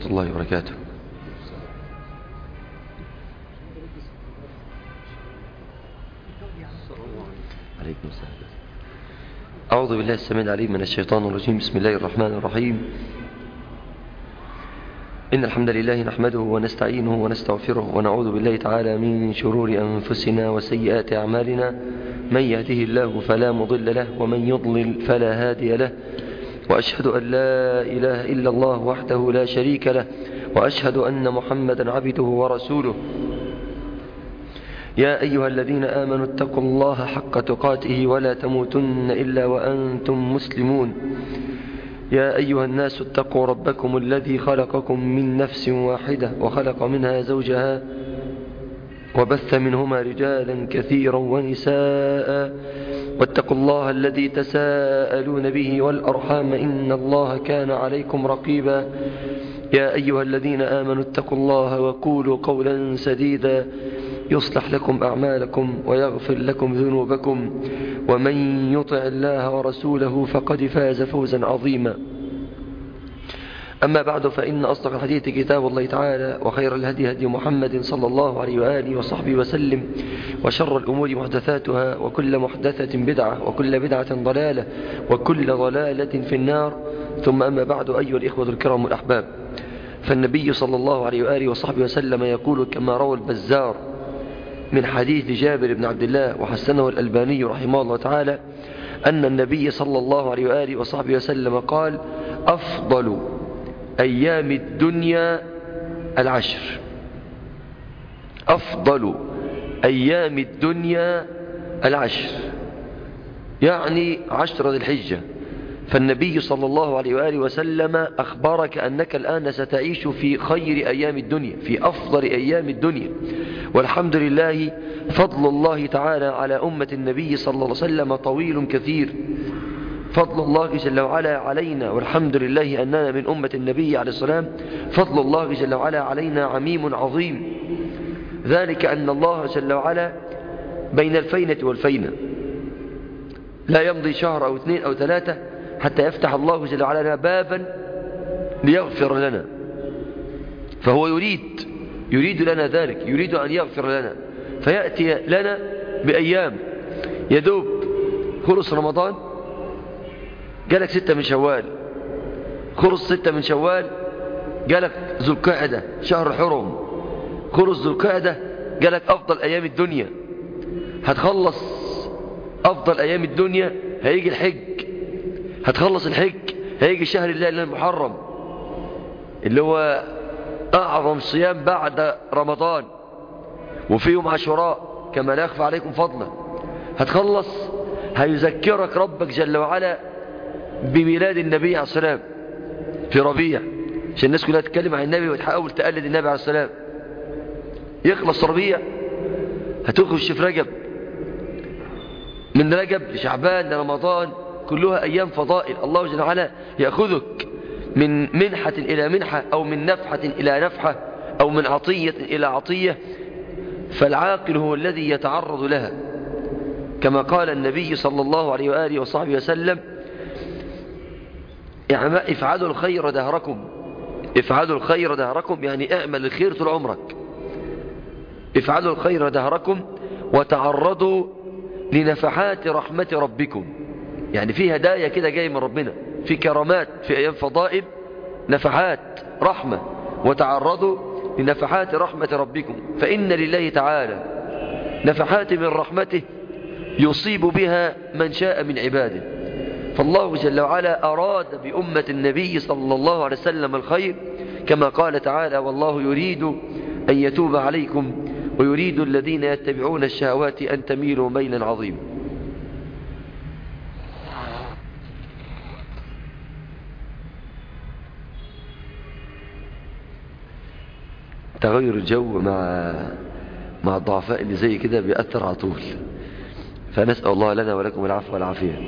الله وبركاته عليكم السلام أعوذ بالله السميع العليم من الشيطان الرجيم بسم الله الرحمن الرحيم إن الحمد لله نحمده ونستعينه ونستغفره ونعوذ بالله تعالى من شرور أنفسنا وسيئات أعمالنا من يهده الله فلا مضل له ومن يضلل فلا هادي له وأشهد أن لا إله إلا الله وحده لا شريك له وأشهد أن محمدا عبده ورسوله يا أيها الذين آمنوا اتقوا الله حق تقاته ولا تموتن إلا وأنتم مسلمون يا أيها الناس اتقوا ربكم الذي خلقكم من نفس واحدة وخلق منها زوجها وبث منهما رجالا كثيرا ونساء واتقوا الله الذي تساءلون به والأرحام إن الله كان عليكم رقيبا يا أيها الذين آمنوا اتقوا الله وقولوا قولا سديدا يصلح لكم أعمالكم ويغفر لكم ذنوبكم ومن يطع الله ورسوله فقد فاز فوزا عظيما أما بعد فإن أصدق الحديث كتاب الله تعالى وخير الهدي هدي محمد صلى الله عليه وآله وصحبه وسلم وشر الأمور محدثاتها وكل محدثة بدعة وكل بدعة ضلالة وكل ضلالة في النار ثم أما بعد أيها الإخوة الكرام الأحباب فالنبي صلى الله عليه وآله وصحبه وسلم يقول كما روى البزار من حديث جابر بن عبد الله وحسنه الألباني رحمه الله تعالى أن النبي صلى الله عليه وآله وصحبه وسلم قال أفضل أيام الدنيا العشر أفضل أيام الدنيا العشر يعني عشر ذي الحجة فالنبي صلى الله عليه وآله وسلم أخبرك أنك الآن ستعيش في خير أيام الدنيا في أفضل أيام الدنيا والحمد لله فضل الله تعالى على أمة النبي صلى الله عليه وسلم طويل كثير فضل الله جل وعلا علينا والحمد لله أننا من أمة النبي عليه السلام فضل الله جل وعلا علينا عميم عظيم ذلك أن الله جل وعلا بين الفينة والفينة لا يمضي شهر أو اثنين أو ثلاثة حتى يفتح الله جل وعلا لنا بابا ليغفر لنا فهو يريد يريد لنا ذلك يريد أن يغفر لنا فيأتي لنا بأيام يدوب خلص رمضان جالك ستة من شوال خلص ستة من شوال جالك ذو القعدة شهر حرم خلص ذو القعدة جالك أفضل أيام الدنيا هتخلص أفضل أيام الدنيا هيجي الحج هتخلص الحج هيجي شهر الله المحرم اللي هو أعظم صيام بعد رمضان وفي يوم عاشوراء كما لا يخفى عليكم فضلا هتخلص هيذكرك ربك جل وعلا بميلاد النبي عليه السلام في ربيع عشان الناس كلها تتكلم عن النبي وتحاول تقلد النبي عليه السلام يخلص ربيع هتخش في رجب من رجب لشعبان لرمضان كلها أيام فضائل الله جل وعلا يأخذك من منحة إلى منحة أو من نفحة إلى نفحة أو من عطية إلى عطية فالعاقل هو الذي يتعرض لها كما قال النبي صلى الله عليه وآله وصحبه وسلم افعلوا الخير دهركم افعلوا الخير دهركم يعني اعمل الخير طول عمرك افعلوا الخير دهركم وتعرضوا لنفحات رحمة ربكم يعني في هدايا كده جاي من ربنا في كرامات في أيام فضائل نفحات رحمة وتعرضوا لنفحات رحمة ربكم فإن لله تعالى نفحات من رحمته يصيب بها من شاء من عباده فالله جل وعلا أراد بأمة النبي صلى الله عليه وسلم الخير كما قال تعالى والله يريد أن يتوب عليكم ويريد الذين يتبعون الشهوات أن تميلوا ميلا عظيما تغير الجو مع مع الضعفاء اللي زي كده بيأثر على طول فنسأل الله لنا ولكم العفو والعافية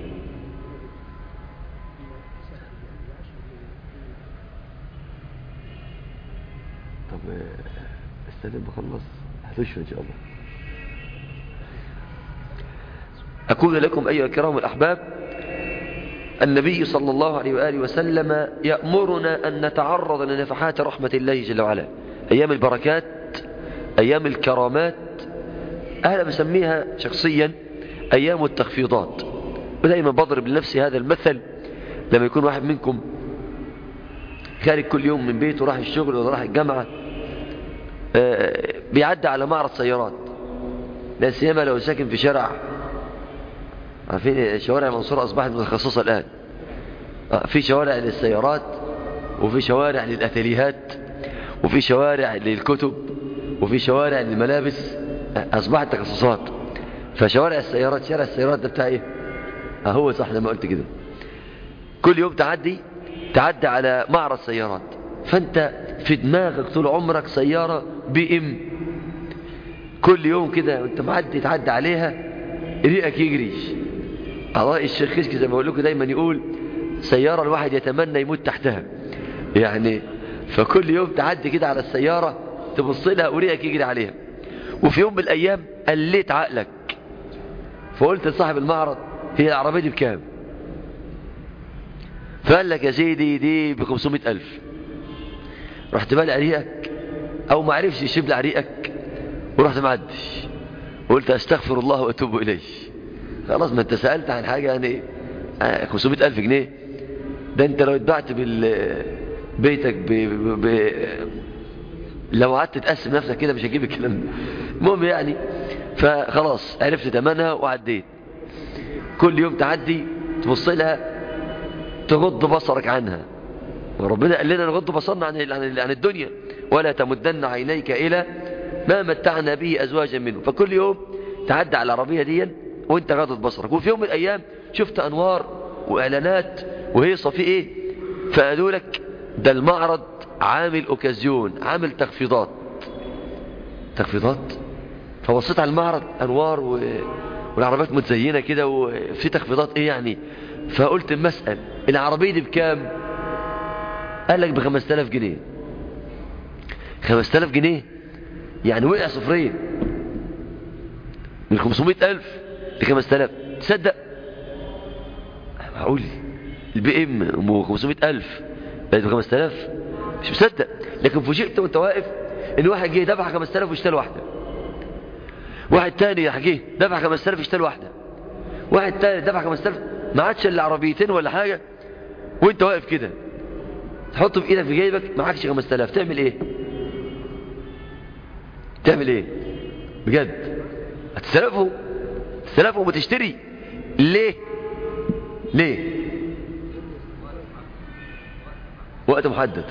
طب استلم بخلص هتشفى إن شاء الله أقول لكم أيها الكرام الأحباب النبي صلى الله عليه وآله وسلم يأمرنا أن نتعرض لنفحات رحمة الله جل وعلا أيام البركات أيام الكرامات أنا بسميها شخصيا أيام التخفيضات ودائما بضرب لنفسي هذا المثل لما يكون واحد منكم خارج كل يوم من بيته راح الشغل ولا راح الجامعة بيعدي على معرض سيارات لا سيما لو ساكن في شارع عارفين شوارع المنصورة أصبحت متخصصة الآن في شوارع للسيارات وفي شوارع للأتليهات وفي شوارع للكتب وفي شوارع للملابس أصبحت تخصصات فشوارع السيارات شارع السيارات ده بتاع ايه هو صح لما قلت كده كل يوم تعدي تعدي على معرض سيارات فانت في دماغك طول عمرك سيارة بي ام كل يوم كده وانت معدي تعدي عليها ريقك يجري قضاء الشيخ كشك زي ما بقول لكم دايما يقول سيارة الواحد يتمنى يموت تحتها يعني فكل يوم تعدي كده على السيارة تبص لها وريقك يجري عليها وفي يوم من الأيام قليت عقلك فقلت لصاحب المعرض هي العربية دي بكام فقال لك يا سيدي دي ب 500 ألف رحت بالي ريقك أو ما عرفش يشبلع ريقك ورحت معدش وقلت أستغفر الله وأتوب إليه خلاص ما أنت سألت عن حاجة يعني 500 ألف جنيه ده أنت لو اتبعت بال بيتك ب... ب... ب... لو قعدت تقسم نفسك كده مش هجيب الكلام ده المهم يعني فخلاص عرفت تمنها وعديت كل يوم تعدي تبص لها تغض بصرك عنها وربنا قال لنا نغض بصرنا عن عن الدنيا ولا تمدن عينيك إلى ما متعنا به أزواجا منه فكل يوم تعدي على العربية دي وانت غضت بصرك وفي يوم من الأيام شفت أنوار وإعلانات وهيصة في إيه فقالوا لك ده المعرض عامل أوكازيون عامل تخفيضات تخفيضات فبصيت على المعرض أنوار و... والعربيات متزينة كده وفي تخفيضات إيه يعني فقلت مسأل العربية دي بكام قال لك بخمس تلاف جنيه خمس تلاف جنيه يعني وقع صفرين من خمسمائة ألف لخمس تلاف تصدق معقول البي ام ام خمسمائة ألف بقت بخمس تلاف مش مصدق لكن فوجئت وانت واقف ان واحد جه دفع خمس تلاف واشترى واحدة واحد تاني راح جه دفع خمس تلاف اشترى واحدة واحد تاني دفع خمس تلاف ما عادش الا عربيتين ولا حاجة وانت واقف كده تحطه في ايدك في جيبك معكش 5000 تعمل ايه تعمل ايه بجد هتستلفه تستلفه وتشتري ليه ليه وقت محدد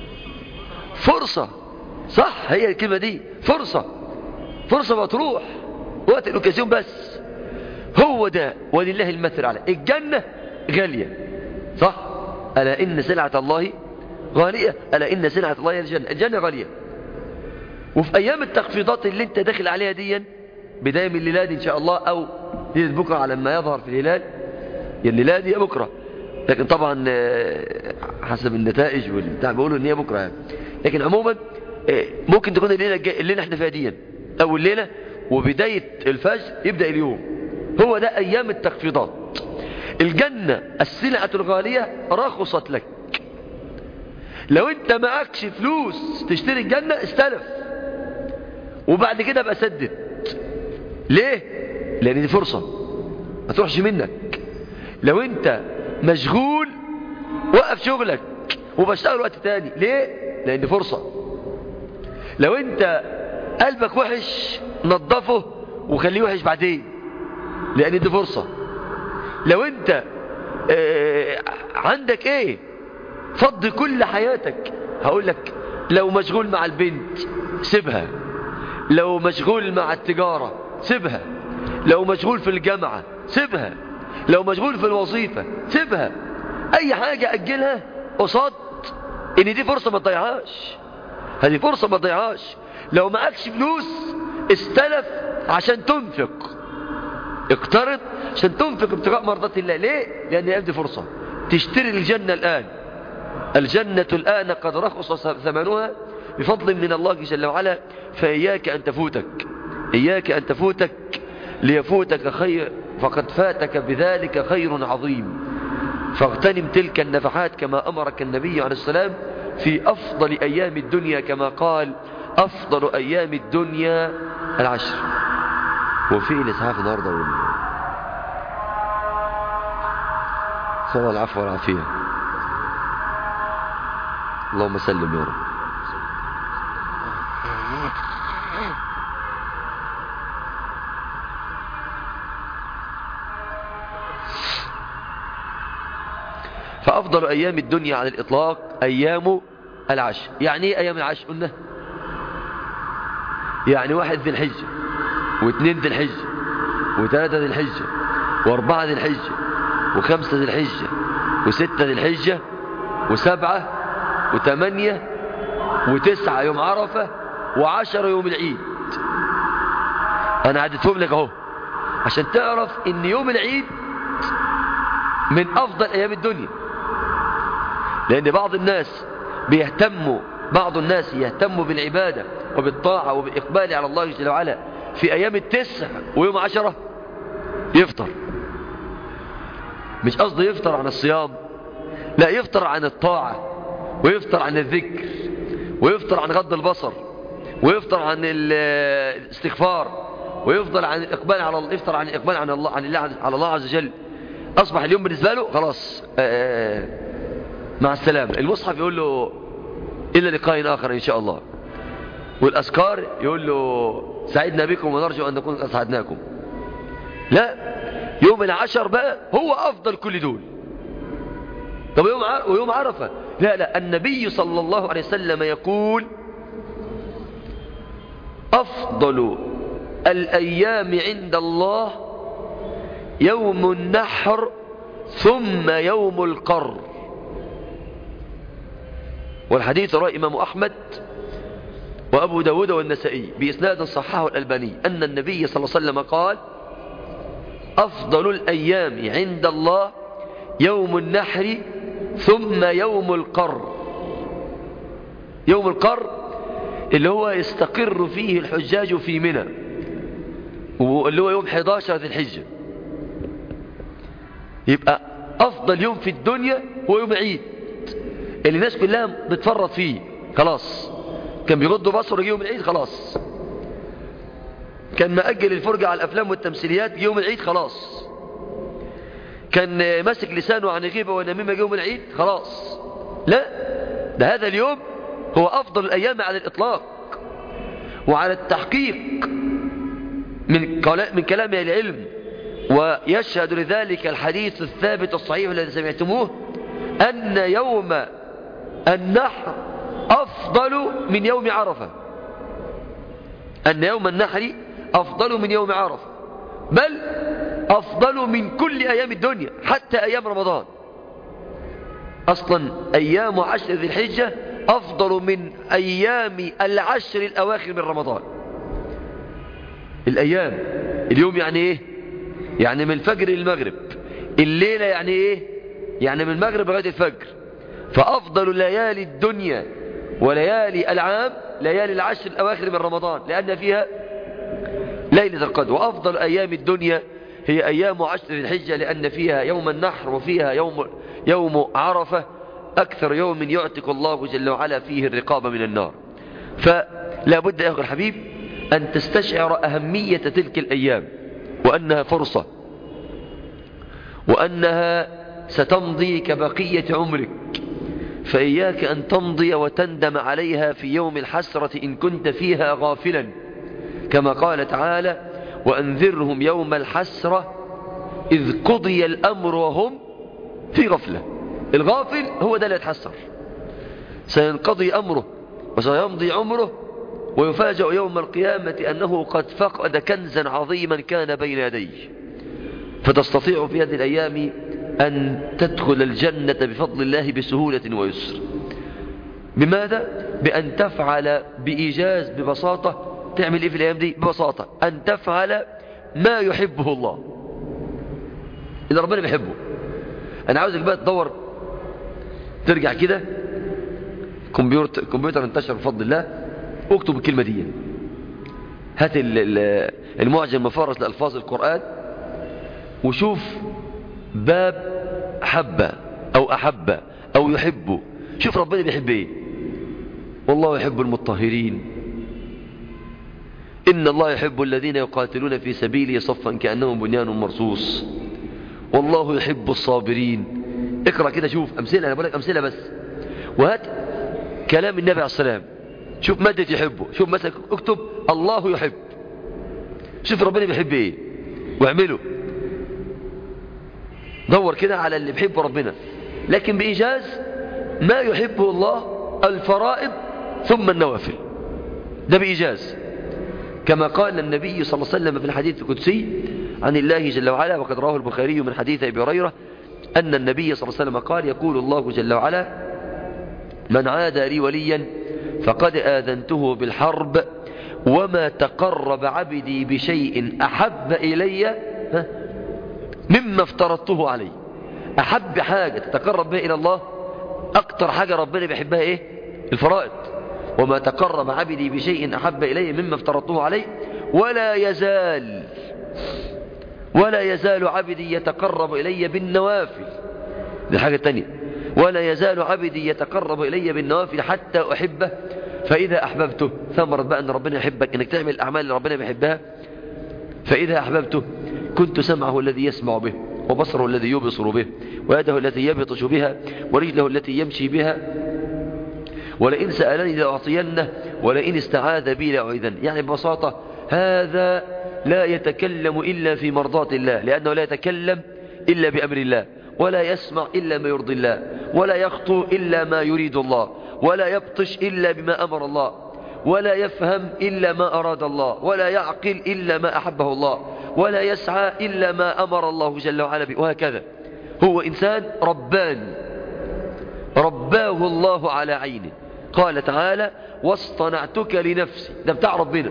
فرصة صح هي الكلمة دي فرصة فرصة ما تروح وقت الأوكازيون بس هو ده ولله المثل على الجنة غالية صح ألا إن سلعة الله غالية ألا إن سلعة الله الجنة الجنة غالية وفي أيام التخفيضات اللي انت داخل عليها دي بداية من الليلة دي إن شاء الله أو ليلة بكرة على ما يظهر في الهلال يا الليلة دي يا بكرة لكن طبعا حسب النتائج والبتاع بيقولوا ان هي بكرة يعني. لكن عموما ممكن تكون الليلة الجاية الليلة احنا فيها دي أو الليلة وبداية الفجر يبدأ اليوم هو ده أيام التخفيضات الجنة السلعة الغالية رخصت لك لو انت معكش فلوس تشتري الجنة استلف وبعد كده بقى سدد ليه لان دي فرصة ما تروحش منك لو انت مشغول وقف شغلك وبشتغل وقت تاني ليه لان دي فرصة لو انت قلبك وحش نظفه وخليه وحش بعدين لان دي فرصة لو انت اه عندك ايه فضي كل حياتك هقول لك لو مشغول مع البنت سيبها لو مشغول مع التجارة سيبها لو مشغول في الجامعة سيبها لو مشغول في الوظيفة سيبها اي حاجة اجلها قصاد ان دي فرصة ما تضيعهاش هذه فرصة ما تضيعهاش لو معكش فلوس استلف عشان تنفق اقترض عشان تنفق ابتغاء مرضات الله ليه لان هذه فرصة تشتري الجنة الآن الجنة الآن قد رخص ثمنها بفضل من الله جل وعلا فإياك أن تفوتك إياك أن تفوتك ليفوتك خير فقد فاتك بذلك خير عظيم فاغتنم تلك النفحات كما أمرك النبي عليه السلام في أفضل أيام الدنيا كما قال أفضل أيام الدنيا العشر وفي الإسعاف النهاردة وال... صلى العفو والعافية اللهم سلم يا رب فأفضل أيام الدنيا على الإطلاق أيام العشر يعني إيه أيام العشر قلنا يعني واحد ذي الحجة واثنين ذي الحجة وثلاثة ذي الحجة واربعة ذي الحجة وخمسة ذي الحجة وستة ذي الحجة وسبعة وثمانية وتسعة يوم عرفة وعشرة يوم العيد أنا عدتهم لك أهو عشان تعرف إن يوم العيد من أفضل أيام الدنيا لأن بعض الناس بيهتموا بعض الناس يهتموا بالعبادة وبالطاعة وبالإقبال على الله جل وعلا في أيام التسع ويوم عشرة يفطر مش قصده يفطر عن الصيام لا يفطر عن الطاعة ويفطر عن الذكر ويفطر عن غض البصر ويفطر عن الاستغفار ويفضل عن الإقبال على يفطر عن الإقبال عن الله عن الله على الله عز وجل أصبح اليوم بالنسبة له خلاص آآ مع السلامة المصحف يقول له إلا لقاء آخر إن شاء الله والأذكار يقول له سعدنا بكم ونرجو أن نكون أسعدناكم لا يوم العشر بقى هو أفضل كل دول طب يوم ويوم عرفة لا لا النبي صلى الله عليه وسلم يقول أفضل الأيام عند الله يوم النحر ثم يوم القر والحديث رأى إمام أحمد وأبو داود والنسائي بإسناد صححه الألباني أن النبي صلى الله عليه وسلم قال أفضل الأيام عند الله يوم النحر ثم يوم القر يوم القر اللي هو يستقر فيه الحجاج في منى واللي هو يوم 11 ذي الحجة يبقى أفضل يوم في الدنيا هو يوم العيد اللي الناس كلها بتفرط فيه خلاص كان بيغضوا بصره يوم العيد خلاص كان مأجل الفرجة على الأفلام والتمثيليات يوم العيد خلاص كان ماسك لسانه عن غيبة ونميمة يوم العيد خلاص لا ده هذا اليوم هو أفضل الأيام على الإطلاق وعلى التحقيق من من كلام العلم ويشهد لذلك الحديث الثابت الصحيح الذي سمعتموه أن يوم النحر أفضل من يوم عرفة أن يوم النحر أفضل من يوم عرفة بل أفضل من كل أيام الدنيا حتى أيام رمضان أصلا أيام عشر ذي الحجة أفضل من أيام العشر الأواخر من رمضان الأيام اليوم يعني إيه يعني من الفجر للمغرب الليلة يعني إيه يعني من المغرب لغاية الفجر فأفضل ليالي الدنيا وليالي العام ليالي العشر الأواخر من رمضان لأن فيها ليلة القدر وأفضل أيام الدنيا هي أيام عشر الحجة لأن فيها يوم النحر وفيها يوم, يوم عرفة أكثر يوم يعتق الله جل وعلا فيه الرقابة من النار فلا بد يا أخي الحبيب أن تستشعر أهمية تلك الأيام وأنها فرصة وأنها ستمضي كبقية عمرك فإياك أن تمضي وتندم عليها في يوم الحسرة إن كنت فيها غافلا كما قال تعالى وأنذرهم يوم الحسرة إذ قضي الأمر وهم في غفلة الغافل هو ده اللي يتحسر سينقضي أمره وسيمضي عمره ويفاجأ يوم القيامة أنه قد فقد كنزا عظيما كان بين يديه فتستطيع في هذه الأيام أن تدخل الجنة بفضل الله بسهولة ويسر بماذا؟ بأن تفعل بإيجاز ببساطة تعمل إيه في الأيام دي؟ ببساطة أن تفعل ما يحبه الله إذا ربنا بيحبه أنا عاوزك بقى تدور ترجع كده كمبيوتر, كمبيوتر انتشر بفضل الله اكتب الكلمة دي هات المعجم المفارس لألفاظ القرآن وشوف باب حبة أو أحب أو يحب شوف ربنا بيحب ايه والله يحب المطهرين إن الله يحب الذين يقاتلون في سبيله صفا كأنهم بنيان مرصوص والله يحب الصابرين اقرأ كده شوف أمثلة أنا بقول لك أمثلة بس وهات كلام النبي عليه السلام شوف مادة يحبه شوف مثلا اكتب الله يحب شوف ربنا بيحب ايه واعمله دور كده على اللي بيحبه ربنا لكن بإيجاز ما يحبه الله الفرائض ثم النوافل ده بإيجاز كما قال النبي صلى الله عليه وسلم في الحديث القدسي عن الله جل وعلا وقد رواه البخاري من حديث أبي هريرة أن النبي صلى الله عليه وسلم قال يقول الله جل وعلا من عادى لي وليا فقد آذنته بالحرب وما تقرب عبدي بشيء أحب إلي مما افترضته عليه أحب حاجة تتقرب بها إلى الله أكتر حاجة ربنا بيحبها إيه الفرائض وما تقرب عبدي بشيء أحب إلي مما افترضته عليه ولا يزال ولا يزال عبدي يتقرب إلي بالنوافل دي حاجة تانية ولا يزال عبدي يتقرب إلي بالنوافل حتى أحبه فإذا أحببته ثمرة بقى أن ربنا يحبك أنك تعمل الأعمال اللي ربنا بيحبها فإذا أحببته كنت سمعه الذي يسمع به وبصره الذي يبصر به ويده التي يبطش بها ورجله التي يمشي بها ولئن سألني لأعطينه ولئن استعاذ بي لأعيذن يعني ببساطة هذا لا يتكلم إلا في مرضاة الله لأنه لا يتكلم إلا بأمر الله ولا يسمع إلا ما يرضي الله ولا يخطو إلا ما يريد الله ولا يبطش إلا بما أمر الله ولا يفهم إلا ما أراد الله ولا يعقل إلا ما أحبه الله ولا يسعى إلا ما أمر الله جل وعلا به وهكذا هو إنسان ربان رباه الله على عينه قال تعالى واصطنعتك لنفسي ده بتاع ربنا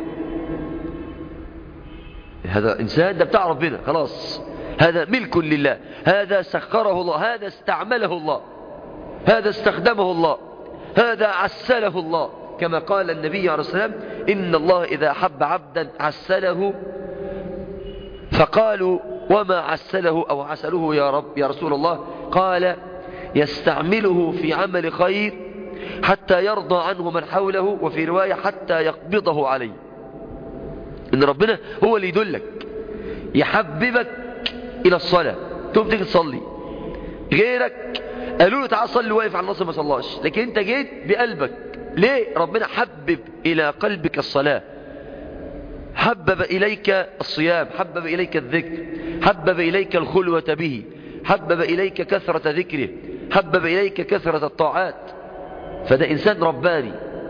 هذا إنسان ده بتاع ربنا خلاص هذا ملك لله هذا سخره الله هذا استعمله الله هذا استخدمه الله هذا عسله الله كما قال النبي عليه الصلاة والسلام إن الله إذا أحب عبدا عسله فقالوا وما عسله أو عسله يا رب يا رسول الله قال يستعمله في عمل خير حتى يرضى عنه من حوله وفي رواية حتى يقبضه عليه إن ربنا هو اللي يدلك يحببك إلى الصلاة تقوم تيجي تصلي غيرك قالوا له تعال صلي واقف على النصر ما صلاش لكن انت جيت بقلبك ليه ربنا حبب إلى قلبك الصلاة حبب إليك الصيام حبب إليك الذكر حبب إليك الخلوة به حبب إليك كثرة ذكره حبب إليك كثرة الطاعات فده إنسان رباني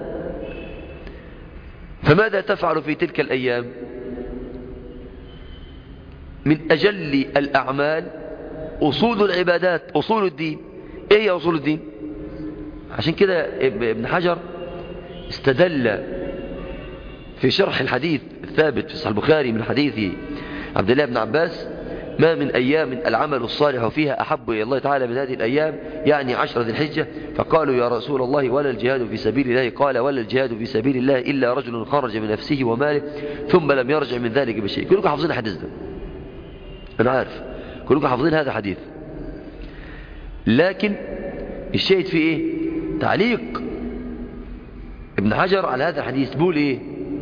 فماذا تفعل في تلك الأيام من أجل الأعمال أصول العبادات أصول الدين إيه هي أصول الدين عشان كده ابن حجر استدل في شرح الحديث الثابت في صحيح البخاري من حديث عبد الله بن عباس ما من أيام العمل الصالح فيها أحب إلى الله تعالى من هذه الأيام يعني عشر ذي الحجة فقالوا يا رسول الله ولا الجهاد في سبيل الله قال ولا الجهاد في سبيل الله إلا رجل خرج من نفسه وماله ثم لم يرجع من ذلك بشيء كلكم حافظين الحديث ده أنا عارف كلكم حافظين هذا الحديث لكن الشيء في إيه تعليق ابن حجر على هذا الحديث بيقول إيه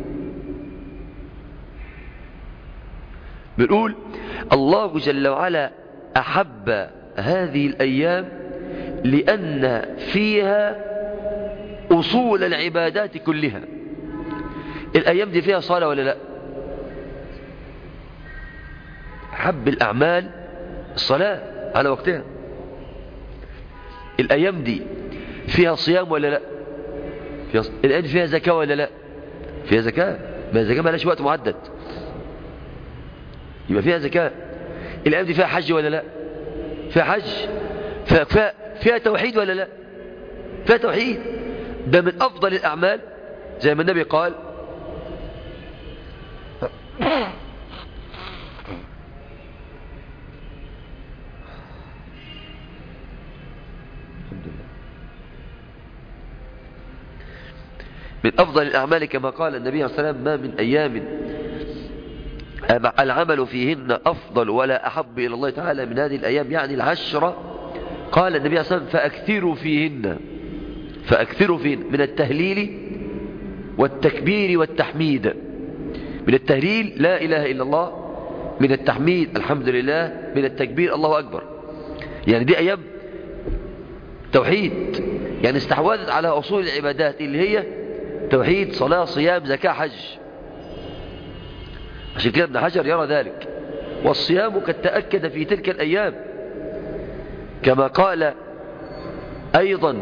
بنقول الله جل وعلا أحب هذه الأيام لأن فيها أصول العبادات كلها الأيام دي فيها صلاة ولا لا حب الأعمال الصلاة على وقتها الأيام دي فيها صيام ولا لا فيها... الأيام فيها زكاة ولا لا فيها زكاة ما الزكاة ما لهاش وقت معدد يبقى فيها زكاة الأيام دي فيها حج ولا لا فيها حج فيها, فيها توحيد ولا لا فيها توحيد ده من أفضل الأعمال زي ما النبي قال من أفضل الأعمال كما قال النبي صلى الله عليه وسلم ما من أيام العمل فيهن أفضل ولا أحب إلى الله تعالى من هذه الأيام يعني العشرة قال النبي عليه الصلاة والسلام فأكثروا فيهن فأكثروا فيهن من التهليل والتكبير والتحميد من التهليل لا إله إلا الله من التحميد الحمد لله من التكبير الله أكبر يعني دي أيام توحيد يعني استحوذت على أصول العبادات اللي هي توحيد صلاة صيام زكاة حج عشان كده ابن حجر يرى ذلك والصيام قد تأكد في تلك الأيام كما قال أيضا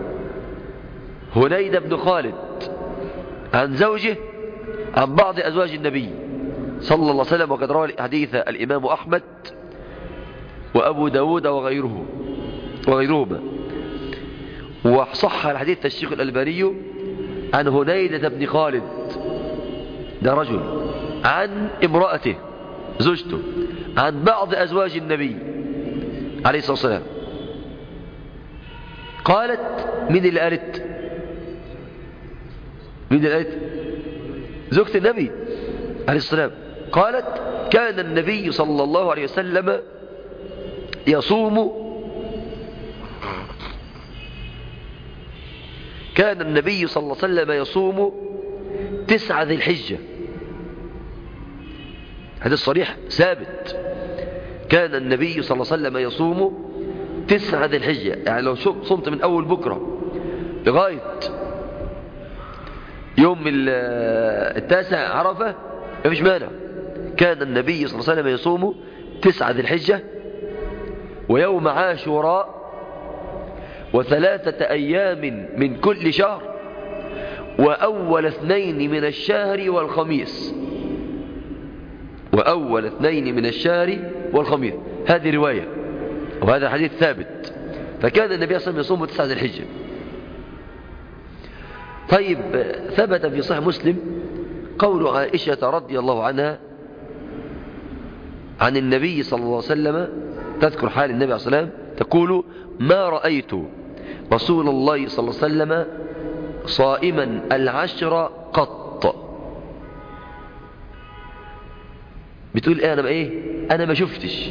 هنيد بن خالد عن زوجه عن بعض أزواج النبي صلى الله عليه وسلم وقد روى حديث الإمام أحمد وأبو داود وغيره وغيرهما وصح الحديث الشيخ الألباني عن هنيدة بن خالد ده رجل عن امرأته زوجته عن بعض أزواج النبي عليه الصلاة والسلام قالت من اللي قالت من اللي قالت زوجة النبي عليه الصلاة والسلام قالت كان النبي صلى الله عليه وسلم يصوم كان النبي صلى الله عليه وسلم يصوم تسعة ذي الحجة هذا الصريح ثابت كان النبي صلى الله عليه وسلم يصوم تسعة ذي الحجة يعني لو صمت من أول بكرة لغاية يوم التاسع عرفة ما فيش مانع كان النبي صلى الله عليه وسلم يصوم تسعة ذي الحجة ويوم عاشوراء وثلاثة أيام من كل شهر وأول اثنين من الشهر والخميس وأول اثنين من الشهر والخميس هذه رواية وهذا حديث ثابت فكان النبي صلى الله عليه وسلم يصوم تسعة ذي الحجة طيب ثبت في صحيح مسلم قول عائشة رضي الله عنها عن النبي صلى الله عليه وسلم تذكر حال النبي عليه الصلاة والسلام تقول ما رأيت رسول الله صلى الله عليه وسلم صائما العشر قط بتقول ايه انا ما ايه انا ما شفتش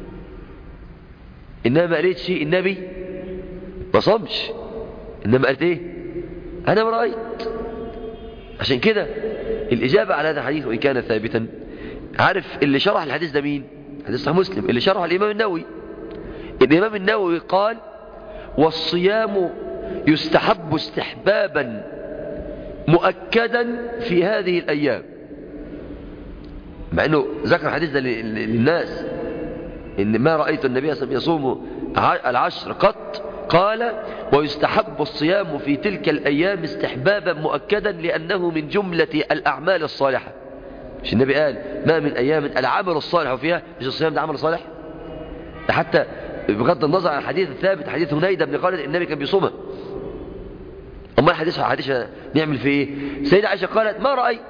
انما ما قالتش النبي ما صمش انما قالت ايه انا ما رايت عشان كده الاجابه على هذا الحديث وان كان ثابتا عارف اللي شرح الحديث ده مين حديث صحيح مسلم اللي شرح الامام النووي الامام النووي قال والصيام يستحب استحبابا مؤكدا في هذه الايام مع انه ذكر الحديث ده للناس ان ما رأيت النبي صلى الله عليه وسلم يصوم العشر قط قال ويستحب الصيام في تلك الأيام استحبابا مؤكدا لأنه من جملة الأعمال الصالحة مش النبي قال ما من أيام العمل الصالح فيها مش الصيام ده عمل صالح ده حتى بغض النظر عن الحديث الثابت حديث هنيدة بن خالد النبي كان بيصومها أما الحديث حديث نعمل فيه ايه سيدة عائشة قالت ما رأيت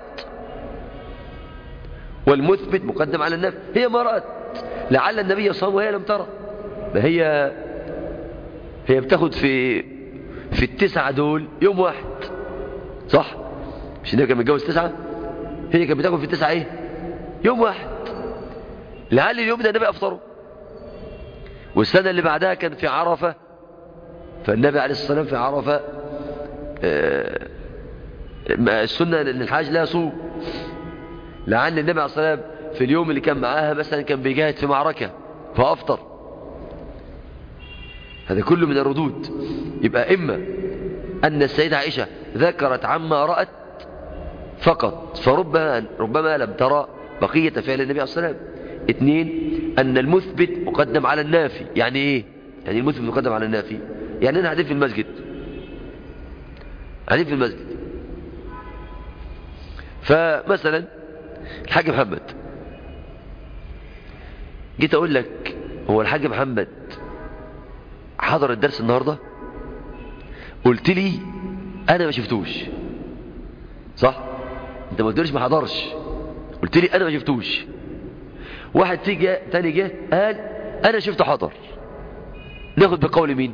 والمثبت مقدم على النفي هي ما رأت لعل النبي صام وهي لم ترى ما هي هي بتاخد في في التسعة دول يوم واحد صح مش النبي كان متجوز تسعة هي كانت بتاخد في التسعة ايه يوم واحد لعل اليوم ده النبي افطره والسنة اللي بعدها كان في عرفة فالنبي عليه الصلاة والسلام في عرفة آه السنة ان الحاج لا يصوم لعل النبي عليه الصلاة والسلام في اليوم اللي كان معاها مثلا كان بيجاهد في معركة فأفطر هذا كله من الردود يبقى إما أن السيدة عائشة ذكرت عما رأت فقط فربما ربما لم ترى بقية فعل النبي عليه الصلاة والسلام اثنين أن المثبت مقدم على النافي يعني إيه يعني المثبت مقدم على النافي يعني أنا قاعدين في المسجد قاعدين في المسجد فمثلا الحاج محمد جيت اقول لك هو الحاج محمد حضر الدرس النهاردة قلت لي انا ما شفتوش صح انت ما قلتليش ما حضرش قلت لي انا ما شفتوش واحد تيجي تاني جه قال انا شفته حضر ناخد بقول مين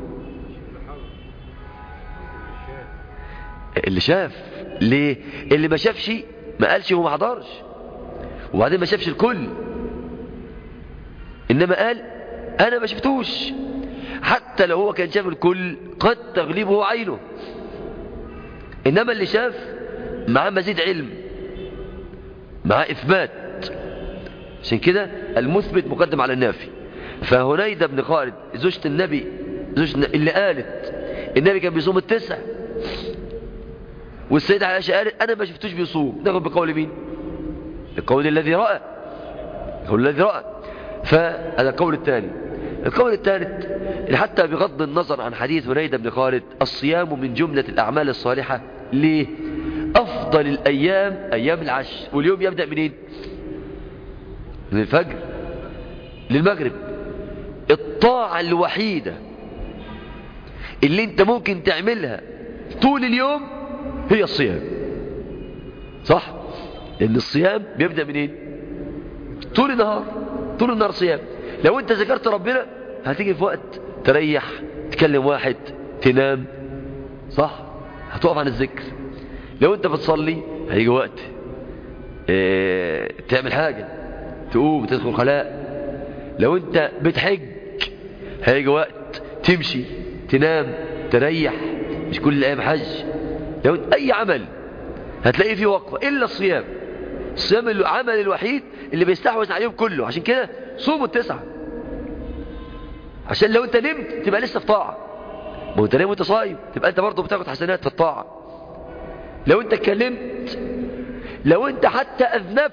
اللي شاف ليه اللي ما شافش ما قالش هو ما حضرش وبعدين ما شافش الكل انما قال انا ما شفتوش حتى لو هو كان شاف الكل قد تغلبه عينه إنما اللي شاف معاه مزيد علم معاه إثبات عشان كده المثبت مقدم على النافي فهنيدة بن خالد زوجة النبي زوجة اللي قالت النبي كان بيصوم التسع والسيدة عائشة قالت أنا ما شفتوش بيصوم ناخد بقول مين القول الذي رأى القول الذي رأى فهذا القول الثاني القول الثالث حتى بغض النظر عن حديث هنيدة بن خالد الصيام من جملة الأعمال الصالحة ليه أفضل الأيام أيام العشر واليوم يبدأ منين من الفجر للمغرب الطاعة الوحيدة اللي انت ممكن تعملها طول اليوم هي الصيام صح لان الصيام بيبدأ منين طول النهار طول النهار صيام لو انت ذكرت ربنا هتيجي في وقت تريح تكلم واحد تنام صح هتقف عن الذكر لو انت بتصلي هيجي وقت اه تعمل حاجة تقوم تدخل خلاء لو انت بتحج هيجي وقت تمشي تنام تريح مش كل الايام حج لو انت اي عمل هتلاقيه فيه وقفة الا الصيام الصيام العمل الوحيد اللي بيستحوذ عليهم كله عشان كده صوموا التسعة عشان لو انت نمت تبقى لسه في طاعة ما انت نايم وانت صايم تبقى انت برضه بتاخد حسنات في الطاعة لو انت اتكلمت لو انت حتى اذنبت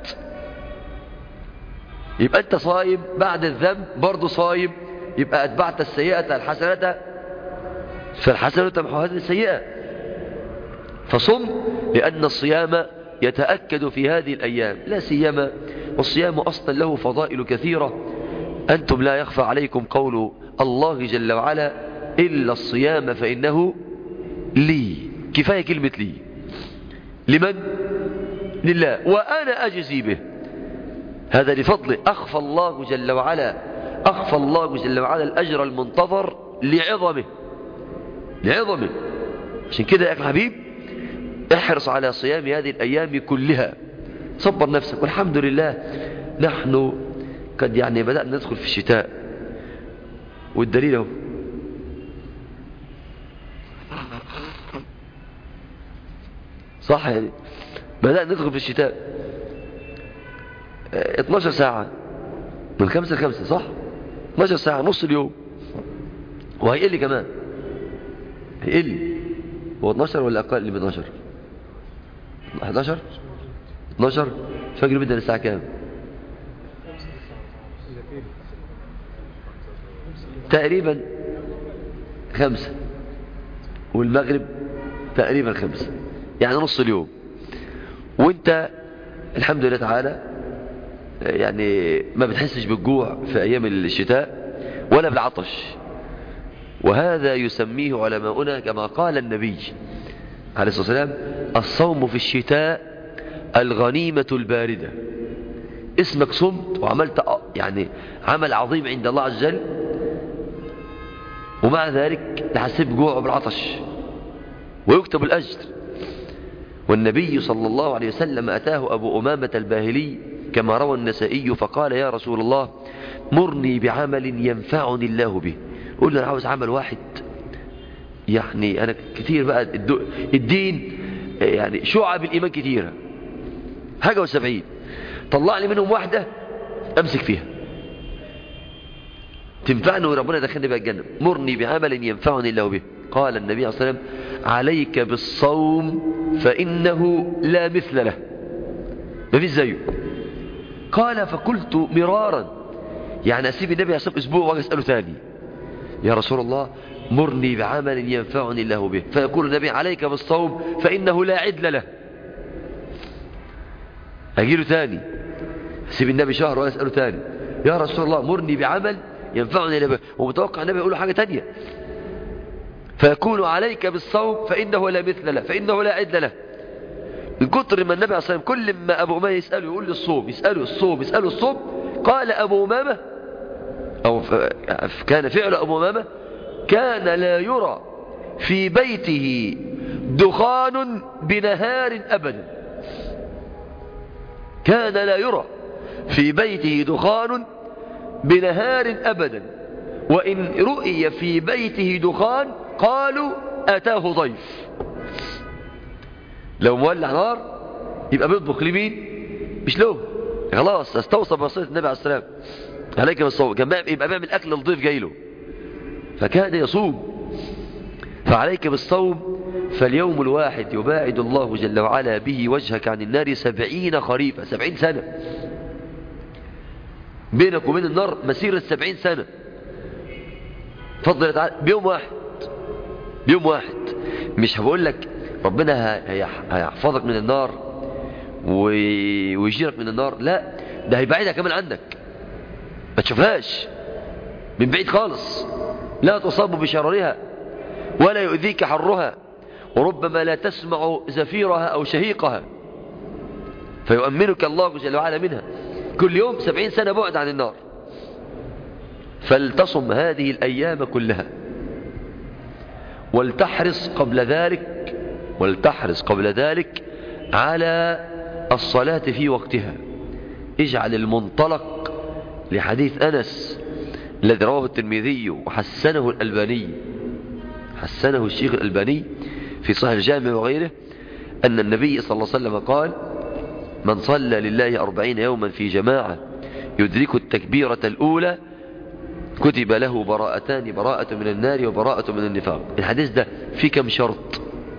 يبقى انت صايم بعد الذنب برضه صايم يبقى اتبعت السيئة الحسنة فالحسنة تمحو هذه السيئة فصم لأن الصيام يتأكد في هذه الأيام لا سيما والصيام أصلا له فضائل كثيرة أنتم لا يخفى عليكم قول الله جل وعلا إلا الصيام فإنه لي كفاية كلمة لي لمن؟ لله وأنا أجزي به هذا لفضله أخفى الله جل وعلا أخفى الله جل وعلا الأجر المنتظر لعظمه لعظمه عشان كده يا أخي الحبيب احرص على صيام هذه الأيام كلها صبر نفسك والحمد لله نحن قد يعني بدأنا ندخل في الشتاء والدليل اهو صح يعني بدأنا ندخل في الشتاء 12 ساعة من خمسة لخمسة صح 12 ساعة نص اليوم وهيقل كمان هيقل هو 12 ولا أقل من 12 11 12 الفجر بيبدأ الساعة كام تقريبا خمسة والمغرب تقريبا خمسة يعني نص اليوم وانت الحمد لله تعالى يعني ما بتحسش بالجوع في أيام الشتاء ولا بالعطش وهذا يسميه علماؤنا كما قال النبي عليه الصلاة والسلام الصوم في الشتاء الغنيمة الباردة اسمك صمت وعملت يعني عمل عظيم عند الله عز وجل ومع ذلك تحسب بجوع وبالعطش ويكتب الأجر والنبي صلى الله عليه وسلم أتاه أبو أمامة الباهلي كما روى النسائي فقال يا رسول الله مرني بعمل ينفعني الله به قل له أنا عاوز عمل واحد يعني أنا كثير بقى الدين يعني شعب الإيمان كثيرة حاجة وسبعين طلع لي منهم واحدة أمسك فيها تنفعني وربنا يدخلني بقى الجنة مرني بعمل ينفعني الله به قال النبي صلى الله عليه وسلم عليك بالصوم فإنه لا مثل له ما فيش زيه قال فقلت مرارا يعني أسيب النبي أسيب أسبوع وأجي أسأله ثاني يا رسول الله مرني بعمل ينفعني الله به فيقول النبي عليك بالصوم فإنه لا عدل له أجيله ثاني أسيب النبي شهر وأسأله ثاني يا رسول الله مرني بعمل ينفعني الله به ومتوقع النبي يقول له حاجة ثانية فيكون عليك بالصوم فإنه لا مثل له فإنه لا عدل له من كتر ما النبي عليه الصلاة والسلام كل ما أبو أمامة يسأله يقول له الصوم يسأله الصوم يسأله الصوم قال أبو أمامة أو كان فعل أبو أمامة كان لا يرى في بيته دخان بنهار أبدا كان لا يرى في بيته دخان بنهار أبدا وإن رؤي في بيته دخان قالوا أتاه ضيف لو مولع نار يبقى بيطبخ لمين مش له خلاص استوصى بوصية النبي عليه السلام عليك بالصوم كان يبقى بيعمل أكل للضيف جاي له فكاد يصوم فعليك بالصوم فاليوم الواحد يباعد الله جل وعلا به وجهك عن النار سبعين خريفا سبعين سنة بينك وبين النار مسيرة سبعين سنة فضل تعالى بيوم واحد بيوم واحد مش هقول لك ربنا هيحفظك من النار ويجيرك من النار لا ده هيبعدها كمان عنك ما تشوفهاش من بعيد خالص لا تصاب بشررها ولا يؤذيك حرها وربما لا تسمع زفيرها أو شهيقها فيؤمنك الله جل وعلا منها كل يوم سبعين سنة بعد عن النار فلتصم هذه الأيام كلها ولتحرص قبل ذلك ولتحرص قبل ذلك على الصلاة في وقتها اجعل المنطلق لحديث أنس الذي رواه الترمذي وحسنه الألباني حسنه الشيخ الألباني في صحيح الجامع وغيره أن النبي صلى الله عليه وسلم قال من صلى لله أربعين يوما في جماعة يدرك التكبيرة الأولى كتب له براءتان براءة من النار وبراءة من النفاق الحديث ده في كم شرط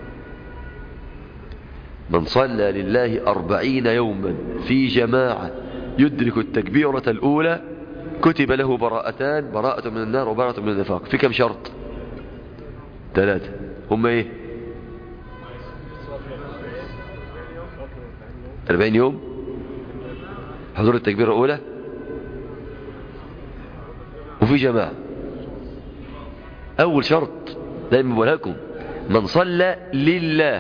من صلى لله أربعين يوما في جماعة يدرك التكبيرة الأولى كتب له براءتان براءة من النار وبراءة من النفاق في كم شرط ثلاثة هم ايه أربعين يوم حضور التكبيرة الأولى وفي جماعة أول شرط دائما بقول لكم من صلى لله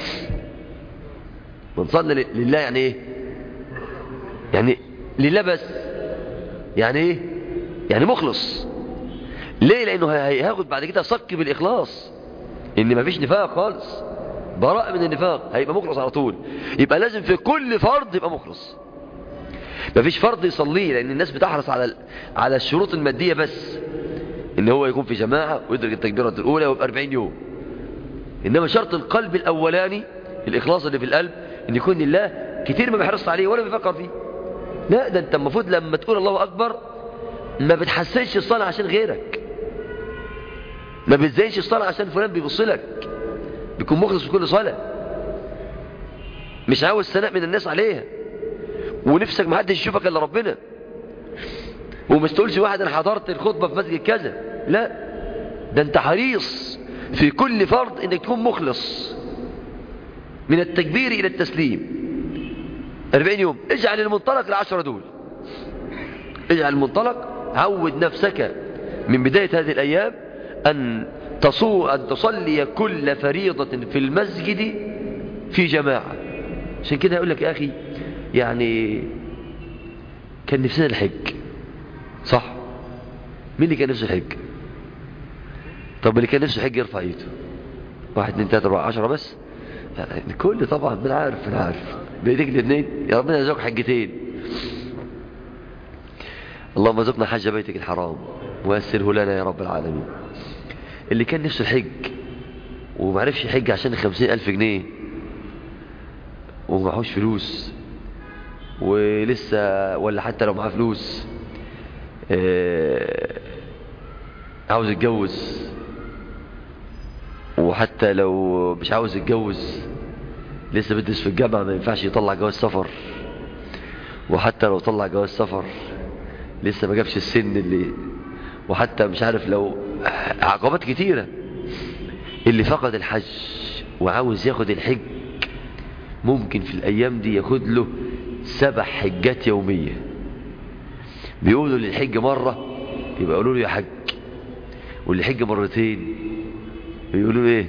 من صلى لله يعني ايه يعني لله بس يعني ايه يعني مخلص ليه لانه هياخد بعد كده صك بالاخلاص ان مفيش نفاق خالص براء من النفاق هيبقى مخلص على طول يبقى لازم في كل فرض يبقى مخلص مفيش فرض يصليه لان الناس بتحرص على على الشروط الماديه بس ان هو يكون في جماعه ويدرك التكبيره الاولى ويبقى 40 يوم انما شرط القلب الاولاني الاخلاص اللي في القلب ان يكون لله كتير ما بيحرص عليه ولا بيفكر فيه لا ده انت المفروض لما تقول الله اكبر ما بتحسنش الصلاه عشان غيرك ما بتزينش الصلاه عشان فلان بيبص لك بيكون مخلص في كل صلاه مش عاوز ثناء من الناس عليها ونفسك ما حدش يشوفك الا ربنا وما تقولش واحد انا حضرت الخطبه في مسجد كذا لا ده انت حريص في كل فرض انك تكون مخلص من التكبير الى التسليم 40 يوم اجعل المنطلق العشرة دول اجعل المنطلق عود نفسك من بداية هذه الأيام أن تصو أن تصلي كل فريضة في المسجد في جماعة عشان كده أقول لك يا أخي يعني كان نفسنا الحج صح مين اللي كان نفسه الحج طب اللي كان نفسه الحج يرفع ايده واحد اثنين ثلاثة أربعة عشرة بس الكل طبعا بنعرف بنعرف بإيديك الاثنين يا ربنا يرزقك حجتين اللهم ارزقنا حج بيتك الحرام ويسره لنا يا رب العالمين اللي كان نفسه الحج ومعرفش يحج عشان خمسين ألف جنيه ومعهوش فلوس ولسه ولا حتى لو معاه فلوس آه عاوز يتجوز وحتى لو مش عاوز يتجوز لسه بيدرس في الجامعة ما ينفعش يطلع جواز سفر وحتى لو طلع جواز سفر لسه ما جابش السن اللي وحتى مش عارف لو عقبات كتيرة اللي فقد الحج وعاوز ياخد الحج ممكن في الأيام دي ياخد له سبع حجات يومية بيقولوا للحج مرة يبقى يقولوا له يا حج واللي حج مرتين بيقولوا ايه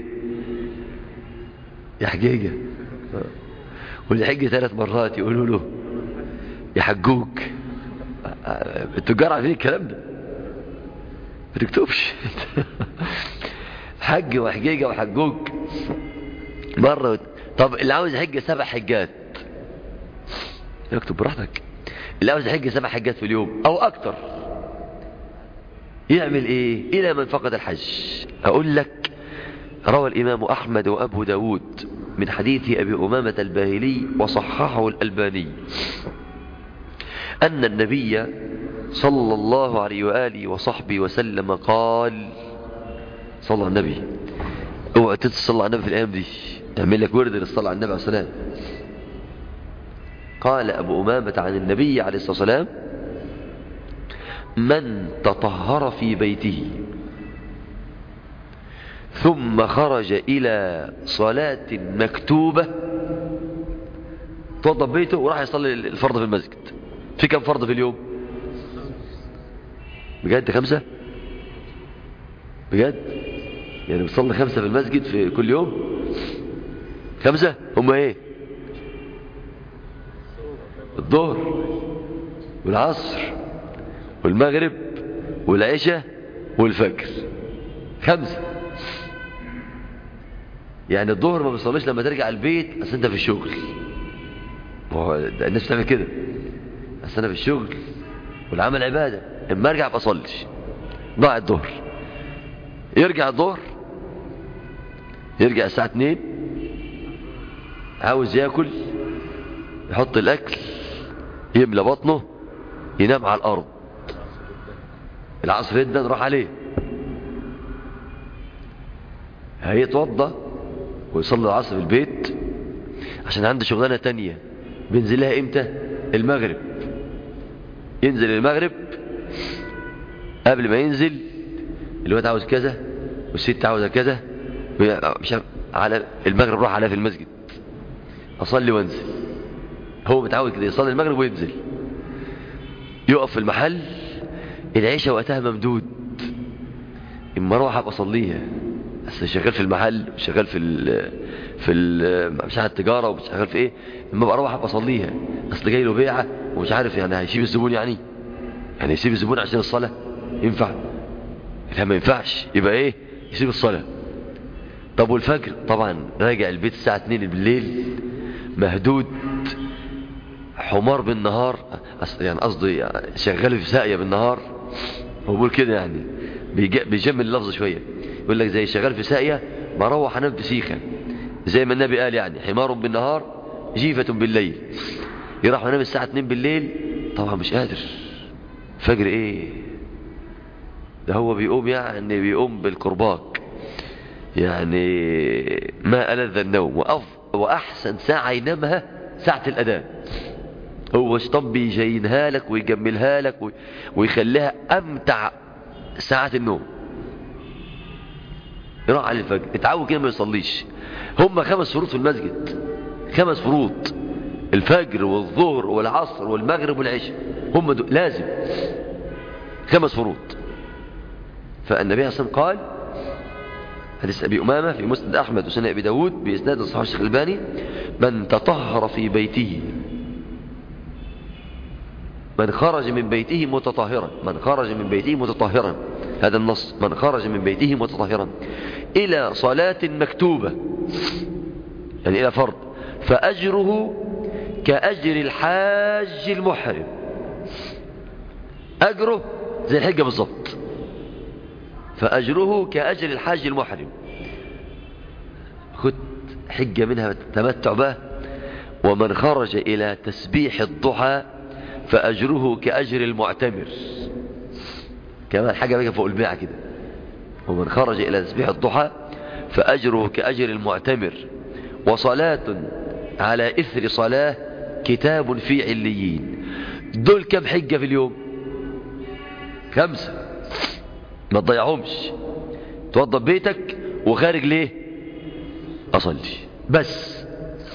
يا حجيجة واللي حج ثلاث مرات يقولوا له يا حجوك التجار عارفين الكلام ده ما تكتبش حج وحجيجة وحجوك مرة طب اللي عاوز يحج سبع حجات اكتب براحتك اللي عاوز يحج سبع حجات في اليوم او اكتر يعمل ايه الى من فقد الحج اقول لك روى الامام احمد وابو داود من حديث ابي امامة الباهلي وصححه الالباني ان النبي صلى الله عليه وآله وصحبه وسلم قال صلى على النبي اوعى تتصلى على النبي في الايام دي تعمل لك ورد للصلاة على النبي عليه الصلاة والسلام قال ابو امامة عن النبي عليه الصلاة والسلام من تطهر في بيته ثم خرج إلى صلاة مكتوبة توضب بيته وراح يصلي الفرض في المسجد في كم فرض في اليوم بجد خمسة بجد يعني بتصلي خمسة في المسجد في كل يوم خمسة هم ايه الظهر والعصر والمغرب والعشاء والفجر خمسة يعني الظهر ما بيصليش لما ترجع البيت اصل انت في الشغل هو الناس بتعمل كده اصل انا في الشغل والعمل عباده اما ارجع ابقى اصلي ضاع الظهر يرجع الظهر يرجع الساعه 2 عاوز ياكل يحط الاكل يملى بطنه ينام على الارض العصر جدا راح عليه هيتوضى ويصلي العصر في البيت عشان عنده شغلانه تانية بينزل لها امتى المغرب ينزل المغرب قبل ما ينزل الواد عاوز كذا والست عاوزه كذا مش على المغرب راح عليها في المسجد اصلي وانزل هو متعود كده يصلي المغرب وينزل يقف في المحل العيشه وقتها ممدود اما اروح ابقى اصليها بس شغال في المحل شغال في ال في ال مش عارف التجاره وشغال في ايه اما بقى اروح ابقى اصليها اصل جاي له بيعه ومش عارف يعني هيسيب الزبون يعني يعني يسيب الزبون عشان الصلاه ينفع لا ما ينفعش يبقى ايه يسيب الصلاه طب والفجر طبعا راجع البيت الساعه 2 بالليل مهدود حمار بالنهار يعني قصدي شغال في ساقيه بالنهار هو بيقول كده يعني بيجمل اللفظ شويه يقول لك زي شغال في ساقيه بروح انام في سيخه زي ما النبي قال يعني حمار بالنهار جيفة بالليل يروح ينام الساعة 2 بالليل طبعا مش قادر فجر ايه ده هو بيقوم يعني بيقوم بالكرباج يعني ما ألذ النوم وأف وأحسن ساعة ينامها ساعة الأذان هو شطب بيجينها لك ويجملها لك ويخليها أمتع ساعات النوم يروح على الفجر اتعود كده ما يصليش هم خمس فروض في المسجد خمس فروض الفجر والظهر والعصر والمغرب والعشاء هم دول لازم خمس فروض فالنبي عليه الصلاة والسلام قال حديث أبي أمامة في مسند أحمد وسنة أبي داود بإسناد الصحابة الشيخ الباني من تطهر في بيته من خرج من بيته متطهرا من خرج من بيته متطهرا هذا النص من خرج من بيته متطهرا إلى صلاة مكتوبة يعني إلى فرض فأجره كأجر الحاج المحرم أجره زي الحجة بالضبط فأجره كأجر الحاج المحرم خد حجة منها تمتع به ومن خرج إلى تسبيح الضحى فأجره كأجر المعتمر كمان حاجة بقى فوق البيعة كده ومن خرج إلى تسبيح الضحى فأجره كأجر المعتمر وصلاة على إثر صلاة كتاب في عليين دول كم حجة في اليوم خمسة ما تضيعهمش توضب بيتك وخارج ليه أصلي بس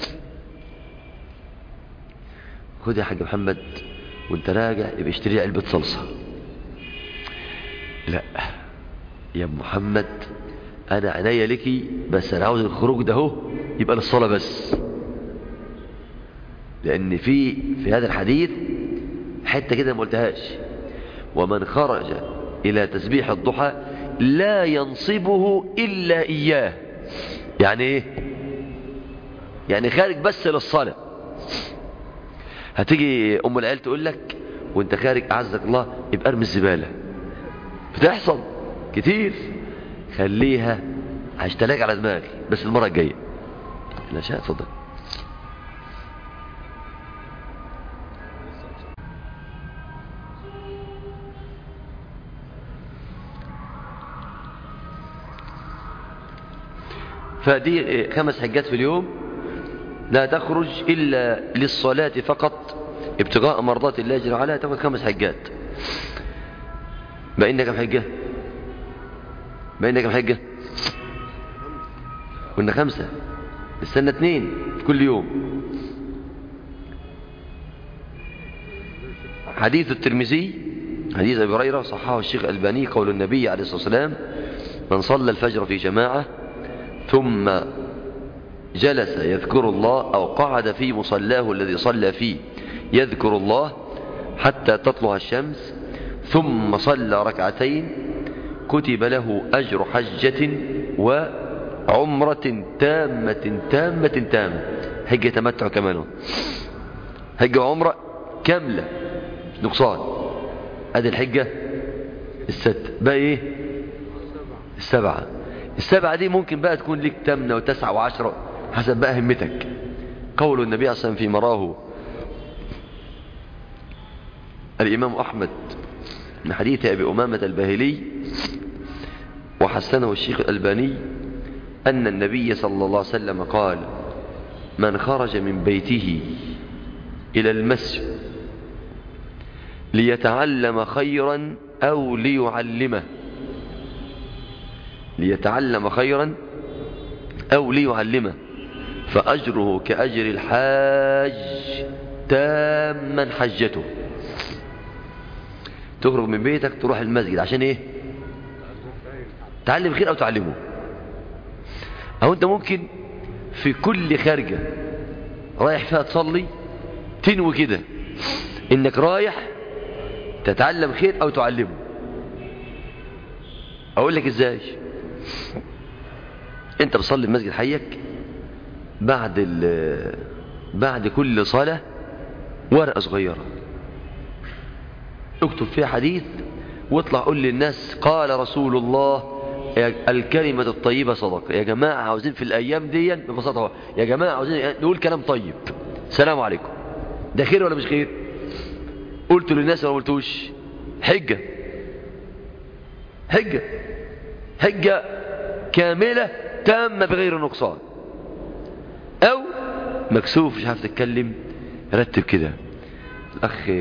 خد يا حاج محمد وانت راجع يبقى اشتري علبة صلصة لا يا محمد انا عينيا لكي بس انا عاوز الخروج ده اهو يبقى للصلاة بس لان في في هذا الحديث حتة كده ما قلتهاش ومن خرج الى تسبيح الضحى لا ينصبه الا اياه يعني ايه يعني خارج بس للصلاة هتيجي ام العيال تقول لك وانت خارج اعزك الله يبقى ارمي الزبالة بتحصل كتير خليها هشتلاك على دماغي بس المرة الجاية لا شاء اتفضل فدي خمس حجات في اليوم لا تخرج إلا للصلاة فقط ابتغاء مرضات الله جل وعلا تاخذ خمس حجات بقينا كم حجة بقينا كم حجة قلنا خمسة استنى اثنين في كل يوم حديث الترمذي حديث أبي هريرة صححه الشيخ الألباني قول النبي عليه الصلاة والسلام من صلى الفجر في جماعة ثم جلس يذكر الله أو قعد في مصلاه الذي صلى فيه يذكر الله حتى تطلع الشمس ثم صلى ركعتين كتب له أجر حجة وعمرة تامة تامة تامة حجة تمتع كمان حجة وعمرة كاملة نقصان ادي الحجة الست بقى ايه السبعة السبعة دي ممكن بقى تكون لك تمنة وتسعة وعشرة حسب بقى همتك قول النبي صلى الله عليه وسلم في مراه الإمام أحمد من حديث أبي أمامة الباهلي وحسنه الشيخ الألباني أن النبي صلى الله عليه وسلم قال من خرج من بيته إلى المسجد ليتعلم خيرا أو ليعلمه ليتعلم خيرا أو ليعلمه فأجره كأجر الحاج تاما حجته تخرج من بيتك تروح المسجد عشان ايه تعلم خير او تعلمه او انت ممكن في كل خارجة رايح فيها تصلي تنوي كده انك رايح تتعلم خير او تعلمه اقول لك ازاي انت بتصلي في مسجد حيك بعد بعد كل صلاة ورقة صغيرة اكتب فيها حديث واطلع قول للناس قال رسول الله الكلمة الطيبة صدقة يا جماعة عاوزين في الأيام دي ببساطة يا جماعة عاوزين نقول كلام طيب السلام عليكم ده خير ولا مش خير قلت للناس ولا قلتوش حجة حجة حجة كاملة تامة بغير نقصان أو مكسوف مش عارف تتكلم رتب كده الأخ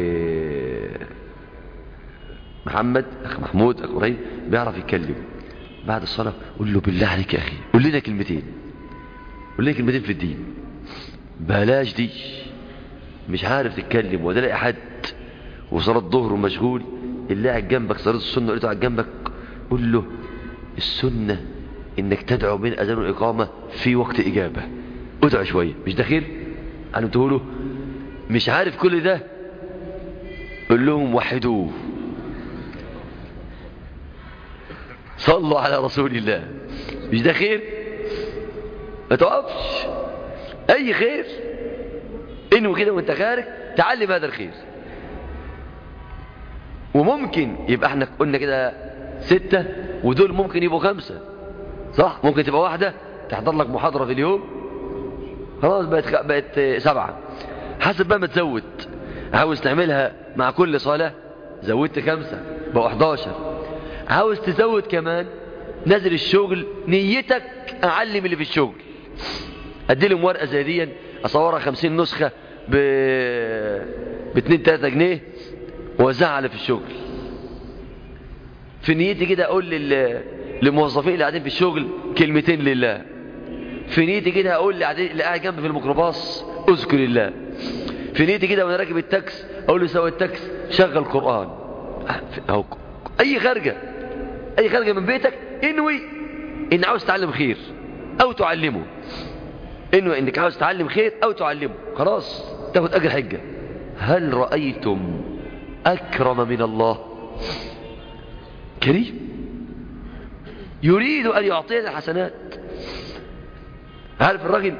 محمد أخ محمود أخ إبراهيم بيعرف يتكلم بعد الصلاة قول له بالله عليك يا أخي قول لنا كلمتين قول لنا كلمتين في الدين بلاش دي مش عارف تتكلم ولا لاقي حد وصلاة الظهر ومشغول اللي قاعد جنبك صلاة السنة قلته قاعد جنبك قول له السنة انك تدعو بين اذان والاقامة في وقت اجابة ادعو شوية مش ده خير علمته له مش عارف كل ده قول لهم وحدوه صلوا على رسول الله مش ده خير ما توقفش اي خير انه كده وانت خارج تعلم هذا الخير وممكن يبقى احنا قلنا كده ستة ودول ممكن يبقوا خمسة صح ممكن تبقى واحدة تحضر لك محاضرة في اليوم خلاص بقت بقت سبعة حسب بقى ما تزود عاوز تعملها مع كل صلاة زودت خمسة بقوا 11 عاوز تزود كمان نازل الشغل نيتك اعلم اللي في الشغل ادي لهم ورقه زي دي اصورها 50 نسخه ب ب 2 3 جنيه ووزعها على في الشغل في نيتي كده اقول لل... للموظفين اللي قاعدين في الشغل كلمتين لله في نيتي كده اقول اللي قاعد جنبي في الميكروباص اذكر الله في نيتي كده وانا راكب التاكس اقول له سوي التاكس شغل قران أو اي خارجه اي خارجه من بيتك انوي ان عاوز تعلم خير او تعلمه انوي انك عاوز تعلم خير او تعلمه خلاص تاخد اجر حجه هل رايتم اكرم من الله كريم يريد ان يعطينا الحسنات عارف الراجل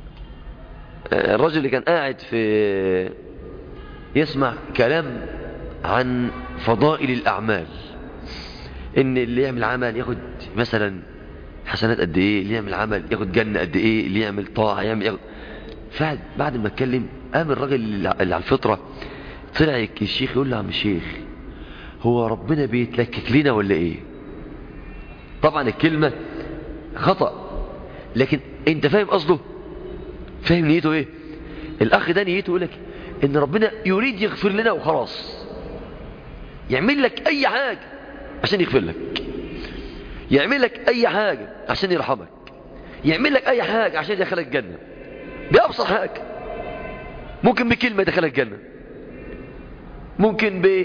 الرجل اللي كان قاعد في يسمع كلام عن فضائل الأعمال إن اللي يعمل عمل ياخد مثلا حسنات قد إيه اللي يعمل عمل ياخد جنة قد إيه اللي يعمل طاعة يعمل ياخد فعد بعد ما اتكلم قام الراجل اللي على الفطرة طلع الشيخ يقول له عم الشيخ هو ربنا بيتلكك لنا ولا ايه طبعا الكلمة خطأ لكن انت فاهم قصده فاهم نيته ايه الاخ ده نيته يقول لك ان ربنا يريد يغفر لنا وخلاص يعمل لك اي حاجة عشان يغفر لك يعمل لك اي حاجة عشان يرحمك يعمل لك اي حاجة عشان يدخلك الجنة بأبسط حاجة ممكن بكلمة يدخلك الجنة ممكن ب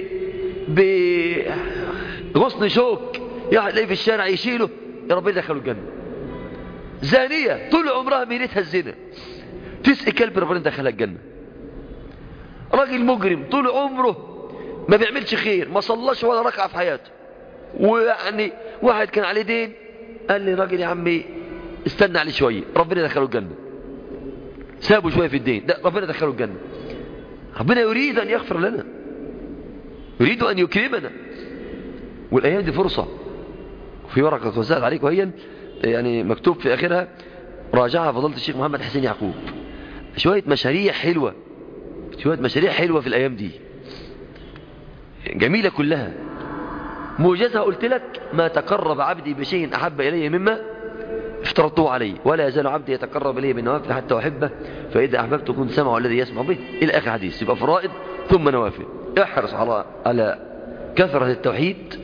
بغصن شوك يعني في الشارع يشيله يا رب يدخله الجنة زانية طول عمرها ميلتها الزنا تسقي كلب ربنا دخلها الجنة راجل مجرم طول عمره ما بيعملش خير ما صلاش ولا ركعة في حياته ويعني واحد كان عليه دين قال لي راجل يا عمي استنى عليه شوية ربنا دخله الجنة سابوا شوية في الدين ده ربنا دخله الجنة ربنا يريد أن يغفر لنا يريد أن يكرمنا والأيام دي فرصة في ورقة توزعت عليك وهي يعني مكتوب في آخرها راجعها فضلت الشيخ محمد حسين يعقوب شوية مشاريع حلوة شوية مشاريع حلوة في الأيام دي جميلة كلها موجزها قلت لك ما تقرب عبدي بشيء أحب إلي مما افترضته عليه ولا يزال عبدي يتقرب إليه بالنوافل حتى أحبه فإذا أحببت كنت سمعه الذي يسمع به إلى آخر حديث يبقى فرائض ثم نوافل احرص على على كثرة التوحيد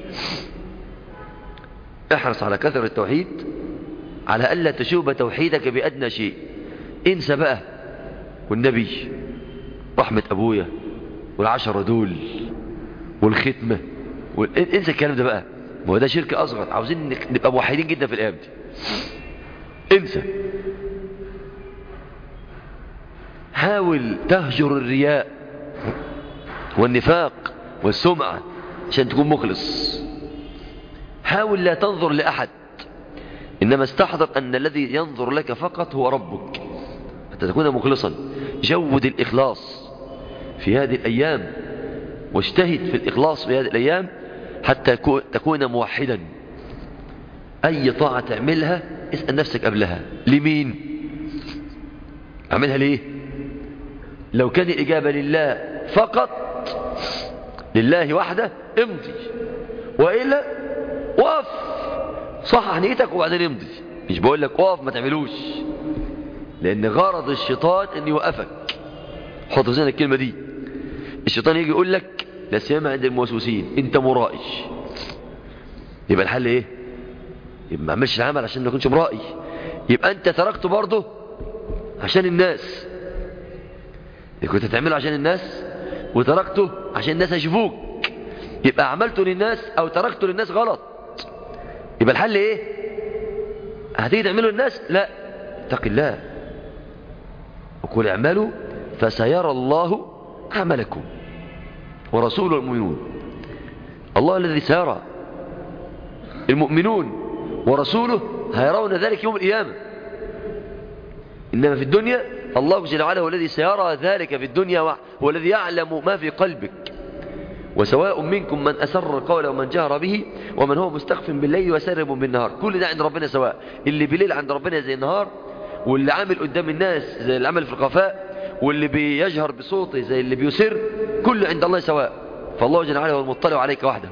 احرص على كثرة التوحيد على ألا تشوب توحيدك بأدنى شيء انسى بقى والنبي رحمة أبويا والعشرة دول والختمة وال... انسى الكلام ده بقى ما هو ده شرك أصغر عاوزين نبقى موحدين جدا في الأيام دي انسى حاول تهجر الرياء والنفاق والسمعة عشان تكون مخلص حاول لا تنظر لأحد إنما استحضر أن الذي ينظر لك فقط هو ربك حتى تكون مخلصا جود الإخلاص في هذه الأيام واجتهد في الإخلاص في هذه الأيام حتى تكون موحدا أي طاعة تعملها اسأل نفسك قبلها لمين أعملها ليه لو كان الإجابة لله فقط لله وحده امضي وإلا وقف صحح نيتك وبعدين امضي مش بقول لك وقف ما تعملوش لأن غرض الشيطان أن يوقفك حط في ذهنك الكلمة دي الشيطان يجي يقول لك لا سيما عند الموسوسين انت مرائي يبقى الحل ايه يبقى ما عملش العمل عشان ما تكونش مرائي يبقى انت تركته برضه عشان الناس كنت تعمله عشان الناس وتركته عشان الناس يشوفوك يبقى عملته للناس او تركته للناس غلط يبقى الحل ايه هتيجي تعمله للناس لا اتق الله وقل اعملوا فسيرى الله عملكم ورسوله المؤمنون الله الذي سيرى المؤمنون ورسوله هيرون ذلك يوم القيامة إنما في الدنيا الله جل وعلا هو الذي سيرى ذلك في الدنيا هو الذي يعلم ما في قلبك وسواء منكم من أسر القول ومن جهر به ومن هو مستخف بالليل وسرب بالنهار كل ده عند ربنا سواء اللي بالليل عند ربنا زي النهار واللي عامل قدام الناس زي اللي عمل في الخفاء واللي بيجهر بصوته زي اللي بيسر كله عند الله سواء فالله جل وعلا هو المطلع عليك وحده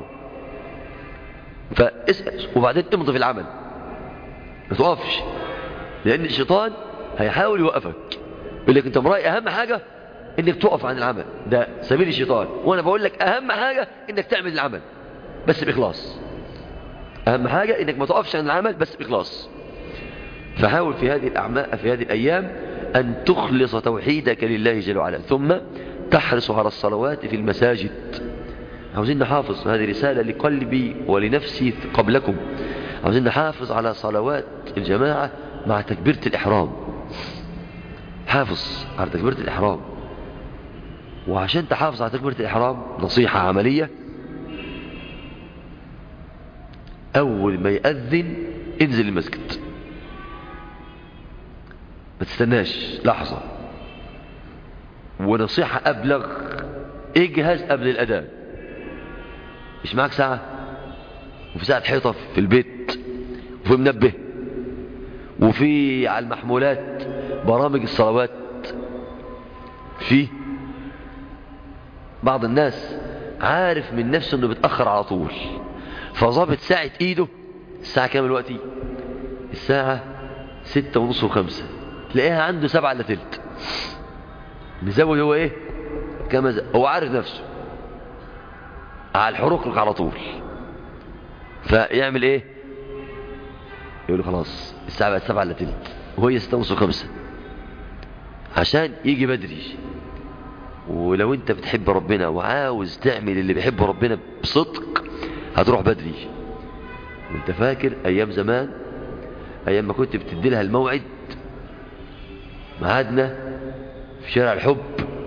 فاسأل وبعدين امضي في العمل ما تقفش لأن الشيطان هيحاول يوقفك يقول لك انت مرأي أهم حاجة انك تقف عن العمل ده سبيل الشيطان وانا بقول لك اهم حاجة انك تعمل العمل بس باخلاص اهم حاجة انك ما تقفش عن العمل بس باخلاص فحاول في هذه الاعماء في هذه الايام ان تخلص توحيدك لله جل وعلا ثم تحرص على الصلوات في المساجد عاوزين نحافظ هذه رسالة لقلبي ولنفسي قبلكم عاوزين نحافظ على صلوات الجماعة مع تكبيرة الإحرام حافظ على تكبيرة الإحرام وعشان تحافظ على تكبيرة الإحرام نصيحة عملية أول ما يأذن انزل المسجد ما تستناش لحظة ونصيحة أبلغ اجهز قبل الأذان مش معاك ساعة وفي ساعة حيطة في البيت وفي منبه وفي على المحمولات برامج الصلوات في بعض الناس عارف من نفسه انه بيتأخر على طول فظابط ساعة ايده الساعة كام دلوقتي الساعة ستة ونص وخمسة تلاقيها عنده سبعة الا تلت مزود هو ايه كما زي. هو عارف نفسه على الحروق على طول فيعمل ايه يقول له خلاص الساعة بقت سبعة الا تلت وهي ستة ونص وخمسة عشان يجي بدري ولو انت بتحب ربنا وعاوز تعمل اللي بيحب ربنا بصدق هتروح بدري وانت فاكر ايام زمان ايام ما كنت بتدي لها الموعد ميعادنا في شارع الحب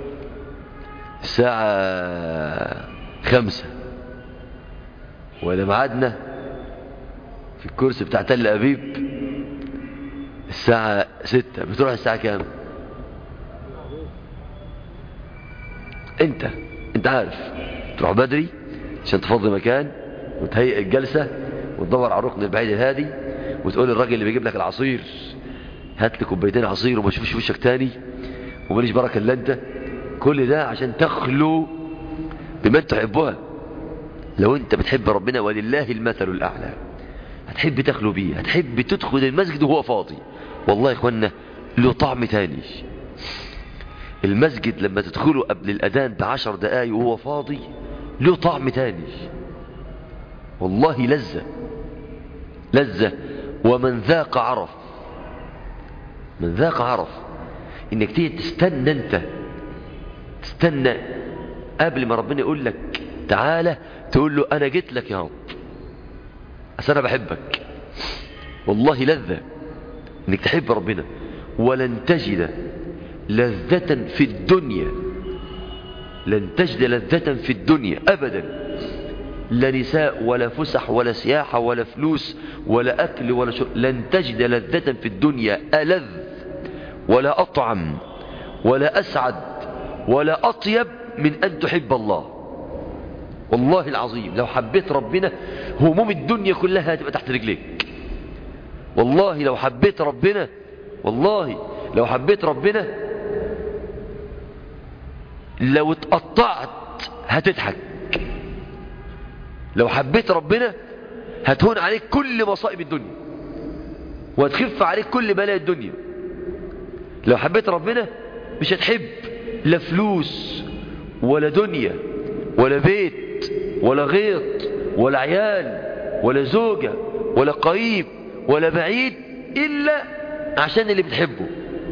الساعة خمسة ولا ميعادنا في الكرسي بتاع تل أبيب الساعة ستة بتروح الساعة كام انت انت عارف تروح بدري عشان تفضي مكان وتهيئ الجلسة وتدور على الركن البعيد الهادي وتقول للراجل اللي بيجيب لك العصير هات لي كوبايتين عصير وما اشوفش وشك تاني وماليش بركه الا انت كل ده عشان تخلو بمن تحبها لو انت بتحب ربنا ولله المثل الاعلى هتحب تخلو بيه هتحب تدخل المسجد وهو فاضي والله يا اخوانا له طعم تاني المسجد لما تدخله قبل الاذان بعشر دقايق وهو فاضي له طعم تاني والله لذة لذة ومن ذاق عرف من ذاق عرف انك تيجي تستنى انت تستنى قبل ما ربنا يقول لك تعالى تقول له انا جيت لك يا رب اصل انا بحبك والله لذة انك تحب ربنا ولن تجد لذة في الدنيا لن تجد لذة في الدنيا ابدا لا نساء ولا فسح ولا سياحة ولا فلوس ولا أكل ولا شرب لن تجد لذة في الدنيا ألذ ولا أطعم ولا أسعد ولا أطيب من أن تحب الله والله العظيم لو حبيت ربنا هموم الدنيا كلها هتبقى تحت رجليك والله لو حبيت ربنا والله لو حبيت ربنا لو اتقطعت هتضحك لو حبيت ربنا هتهون عليك كل مصائب الدنيا وهتخف عليك كل بلاء الدنيا لو حبيت ربنا مش هتحب لا فلوس ولا دنيا ولا بيت ولا غيط ولا عيال ولا زوجة ولا قريب ولا بعيد إلا عشان اللي بتحبه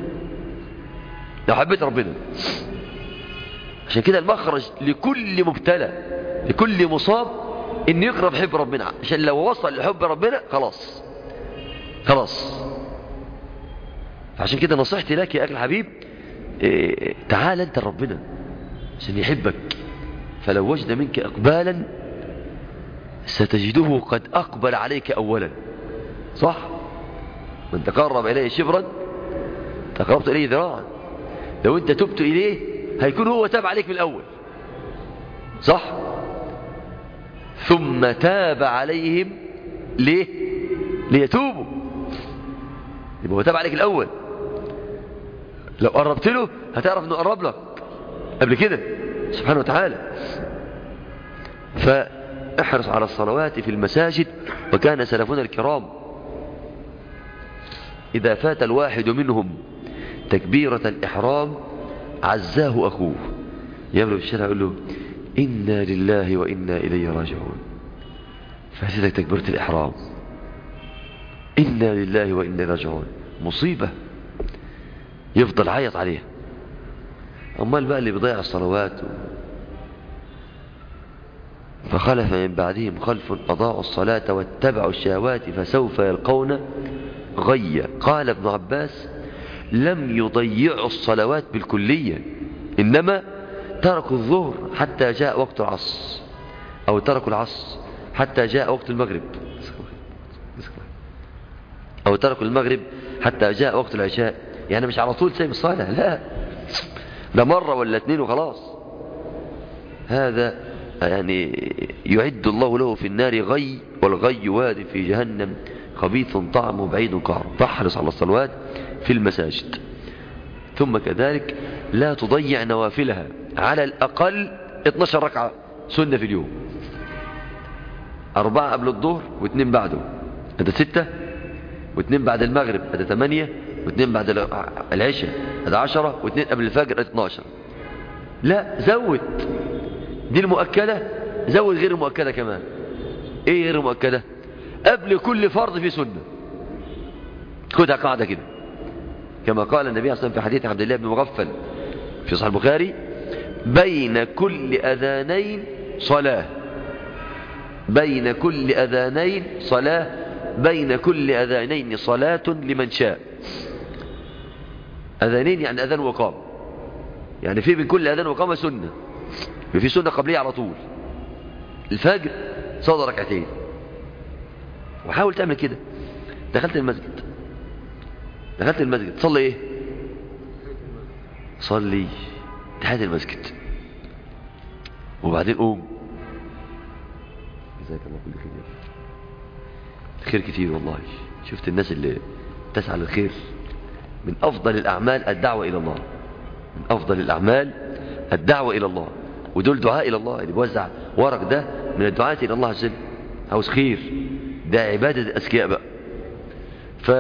لو حبيت ربنا عشان كده المخرج لكل مبتلى لكل مصاب ان يقرب حب ربنا عشان لو وصل لحب ربنا خلاص خلاص عشان كده نصيحتي لك يا اخي الحبيب إيه تعال انت لربنا عشان يحبك فلو وجد منك اقبالا ستجده قد اقبل عليك اولا صح من تقرب اليه شبرا تقربت اليه ذراعا لو انت تبت اليه هيكون هو تاب عليك من الاول صح ثم تاب عليهم ليه ليتوبوا يبقى هو تاب عليك الأول لو قربت له هتعرف انه قرب لك قبل كده سبحانه وتعالى فاحرص على الصلوات في المساجد وكان سلفنا الكرام إذا فات الواحد منهم تكبيرة الإحرام عزاه أخوه يملو في الشارع يقول له إنا لله وإنا إليه راجعون فهذه تكبيرة الإحرام إنا لله وإنا راجعون مصيبة يفضل عيط عليها أمال بقى اللي بيضيع الصلوات فخلف من بعدهم خلف أضاعوا الصلاة واتبعوا الشهوات فسوف يلقون غيا قال ابن عباس لم يضيعوا الصلوات بالكلية إنما تركوا الظهر حتى جاء وقت العصر أو تركوا العصر حتى جاء وقت المغرب أو تركوا المغرب حتى جاء وقت العشاء يعني مش على طول سيب الصلاة لا ده مرة ولا اتنين وخلاص هذا يعني يعد الله له في النار غي والغي واد في جهنم خبيث طعمه بعيد قعر فاحرص على الصلوات في المساجد ثم كذلك لا تضيع نوافلها على الأقل 12 ركعة سنة في اليوم أربعة قبل الظهر واثنين بعده هذا ستة واثنين بعد المغرب هذا ثمانية واثنين بعد العشاء هذا عشرة واثنين قبل الفجر هذا 12 لا زود دي المؤكدة زود غير المؤكدة كمان ايه غير المؤكدة قبل كل فرض في سنة خدها قاعدة كده كما قال النبي صلى الله عليه وسلم في حديث عبد الله بن مغفل في صحيح البخاري بين كل أذانين صلاة بين كل أذانين صلاة بين كل أذانين صلاة لمن شاء أذانين يعني أذان وقام يعني في من كل أذان وقام سنة في سنة قبلية على طول الفجر صلى ركعتين وحاول تعمل كده دخلت المسجد دخلت المسجد صلي ايه صلي تحية المسجد وبعدين قوم جزاك الله كل خير خير كتير والله شفت الناس اللي تسعى للخير من أفضل الأعمال الدعوة إلى الله من أفضل الأعمال الدعوة إلى الله ودول دعاء إلى الله اللي بيوزع ورق ده من الدعاء إلى الله عز وجل عاوز خير ده عبادة الأذكياء بقى ف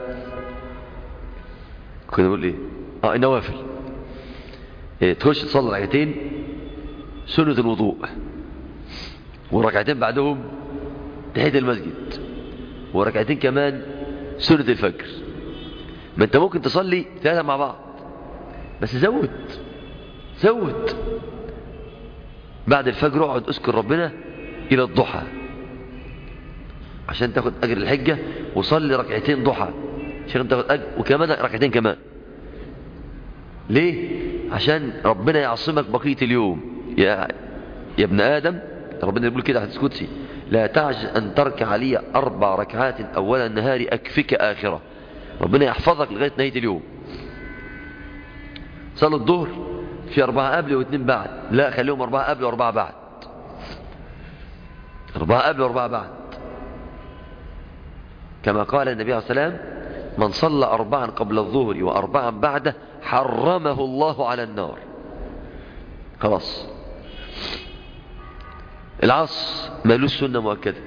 كنا نقول ايه اه النوافل إيه تخش تصلي ركعتين سنة الوضوء وركعتين بعدهم تحية المسجد وركعتين كمان سنة الفجر ما انت ممكن تصلي ثلاثة مع بعض بس زود زود بعد الفجر اقعد اذكر ربنا الى الضحى عشان تاخد اجر الحجة وصلي ركعتين ضحى عشان تاخد اجر وكمان ركعتين كمان ليه عشان ربنا يعصمك بقية اليوم يا يا ابن آدم ربنا يقول كده حديث قدسي لا تعجز أن تركع لي أربع ركعات أول النهار أكفك آخرة ربنا يحفظك لغاية نهاية اليوم صلوا الظهر في أربعة قبل واثنين بعد لا خليهم أربعة قبل وأربعة بعد أربعة قبل وأربعة بعد كما قال النبي عليه الصلاة والسلام من صلى أربعا قبل الظهر وأربعا بعده حرمه الله على النار خلاص العصر مالوش سنة مؤكدة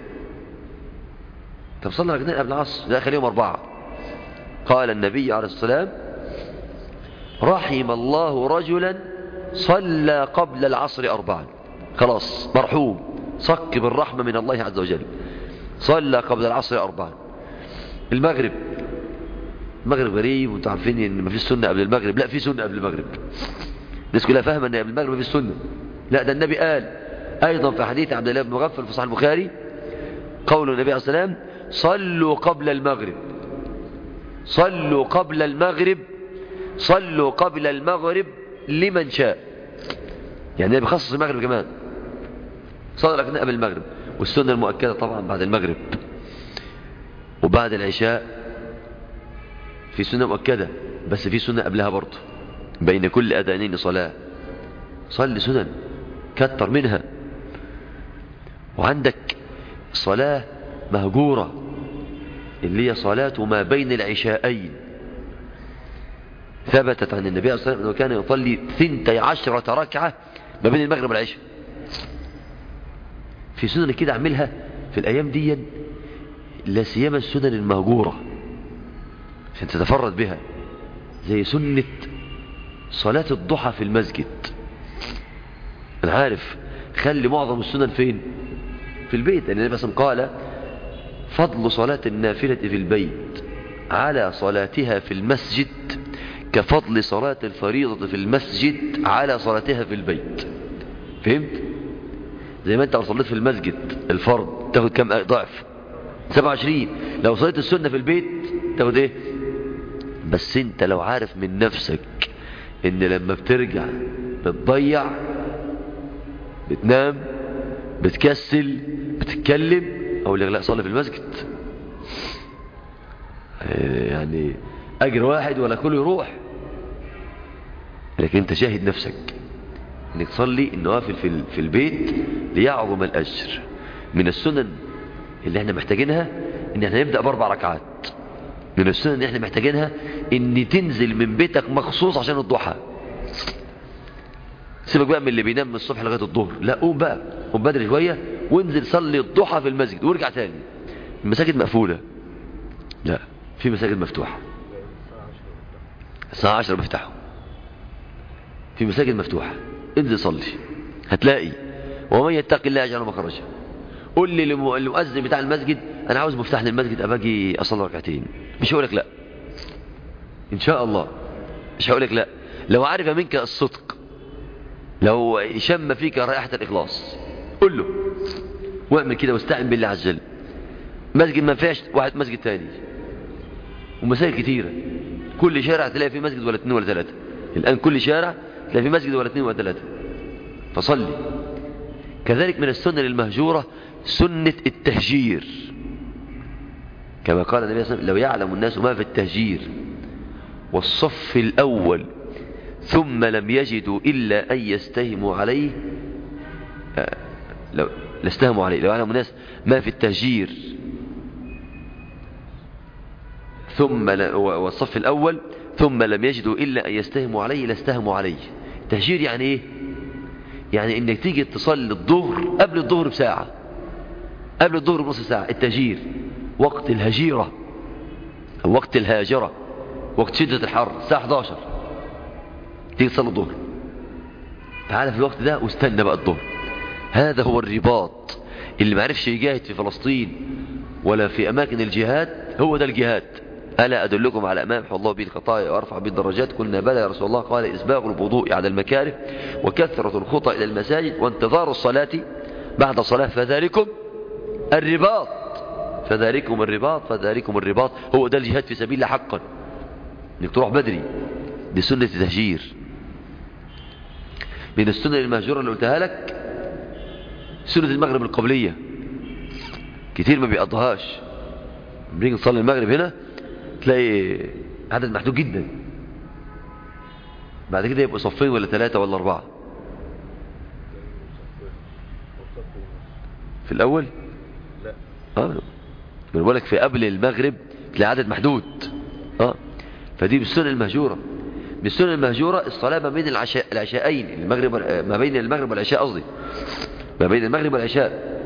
طب صلى ركعتين قبل العصر لا خليهم أربعة قال النبي عليه الصلاة والسلام رحم الله رجلا صلى قبل العصر أربعا خلاص مرحوم صك بالرحمة من الله عز وجل صلى قبل العصر أربعا المغرب المغرب غريب وانتم عارفين ان ما فيش سنه قبل المغرب لا في سنه قبل المغرب الناس كلها فاهمه ان قبل المغرب ما فيش سنه لا ده النبي قال ايضا في حديث عبد الله بن مغفل في صحيح البخاري قول النبي عليه الصلاه والسلام صلوا قبل المغرب صلوا قبل المغرب صلوا قبل المغرب لمن شاء يعني النبي خصص المغرب كمان صلى لكن قبل المغرب والسنه المؤكده طبعا بعد المغرب وبعد العشاء في سنة مؤكدة بس في سنة قبلها برضه بين كل أذانين صلاة صل سنن كتر منها وعندك صلاة مهجورة اللي هي صلاة ما بين العشاءين ثبتت عن النبي صلى الله عليه وسلم أنه كان يصلي ثنتي عشرة ركعة ما بين المغرب والعشاء في سنن كده اعملها في الأيام دي لا سيما السنن المهجوره عشان تتفرد بها زي سنة صلاة الضحى في المسجد أنا عارف خلي معظم السنن فين في البيت لأن النبي صلى قال فضل صلاة النافلة في البيت على صلاتها في المسجد كفضل صلاة الفريضة في المسجد على صلاتها في البيت فهمت زي ما انت لو صليت في المسجد الفرض تاخد كم ضعف 27 لو صليت السنة في البيت تاخد ايه بس انت لو عارف من نفسك ان لما بترجع بتضيع بتنام بتكسل بتتكلم او لا صلي في المسجد يعني اجر واحد ولا كله يروح لكن انت شاهد نفسك انك تصلي النوافل في في البيت ليعظم الاجر من السنن اللي احنا محتاجينها ان احنا نبدا باربع ركعات من السنن اللي احنا محتاجينها ان تنزل من بيتك مخصوص عشان الضحى سيبك بقى من اللي بينام من الصبح لغايه الظهر لا قوم بقى قوم بدري شويه وانزل صلي الضحى في المسجد وارجع تاني المساجد مقفوله لا في مساجد مفتوحه الساعه 10 بيفتحوا في مساجد مفتوحه انزل صلي هتلاقي ومن يتق الله يجعل مخرجا قول لي للمؤذن بتاع المسجد انا عاوز مفتاح للمسجد اباجي اصلي ركعتين مش هقول لك لا ان شاء الله مش هقول لك لا لو عرف منك الصدق لو شم فيك رائحة الإخلاص قل له واعمل كده واستعن بالله عز وجل مسجد ما فيهاش واحد مسجد تاني ومساجد كتيرة كل شارع تلاقي فيه مسجد ولا اثنين ولا ثلاثة الآن كل شارع تلاقي فيه مسجد ولا اثنين ولا ثلاثة فصلي كذلك من السنة المهجورة سنة التهجير كما قال النبي صلى الله عليه وسلم لو يعلم الناس ما في التهجير والصف الأول ثم لم يجدوا إلا أن يستهموا عليه آه لو لاستهموا عليه لو يعلم الناس ما في التهجير ثم والصف الأول ثم لم يجدوا إلا أن يستهموا عليه لاستهموا عليه التهجير يعني إيه يعني إنك تيجي تصلي الظهر قبل الظهر بساعة قبل الظهر بنص ساعة التهجير وقت الهجيرة أو وقت الهاجرة وقت شدة الحر الساعة 11 تيجي تصلي الظهر تعال في الوقت ده واستنى بقى الظهر هذا هو الرباط اللي ما عرفش يجاهد في فلسطين ولا في أماكن الجهاد هو ده الجهاد ألا أدلكم على أمام الله به الخطايا وأرفع به الدرجات قلنا بلى يا رسول الله قال إسباغ الوضوء على المكاره وكثرة الخطى إلى المساجد وانتظار الصلاة بعد الصلاة فذلكم الرباط فذلكم الرباط فذلكم الرباط هو ده الجهاد في سبيل الله حقا انك تروح بدري دي سنة تهجير من السنة المهجورة اللي قلتها لك سنة المغرب القبلية كتير ما بيقضهاش بنيجي نصلي المغرب هنا تلاقي عدد محدود جدا بعد كده يبقوا صفين ولا ثلاثة ولا أربعة في الأول لا اه من بقول لك في قبل المغرب تلاقي عدد محدود اه فدي من السنة المهجورة من السنة المهجورة الصلاة ما بين العشاء العشاءين المغرب وال- ما بين المغرب والعشاء قصدي ما بين المغرب والعشاء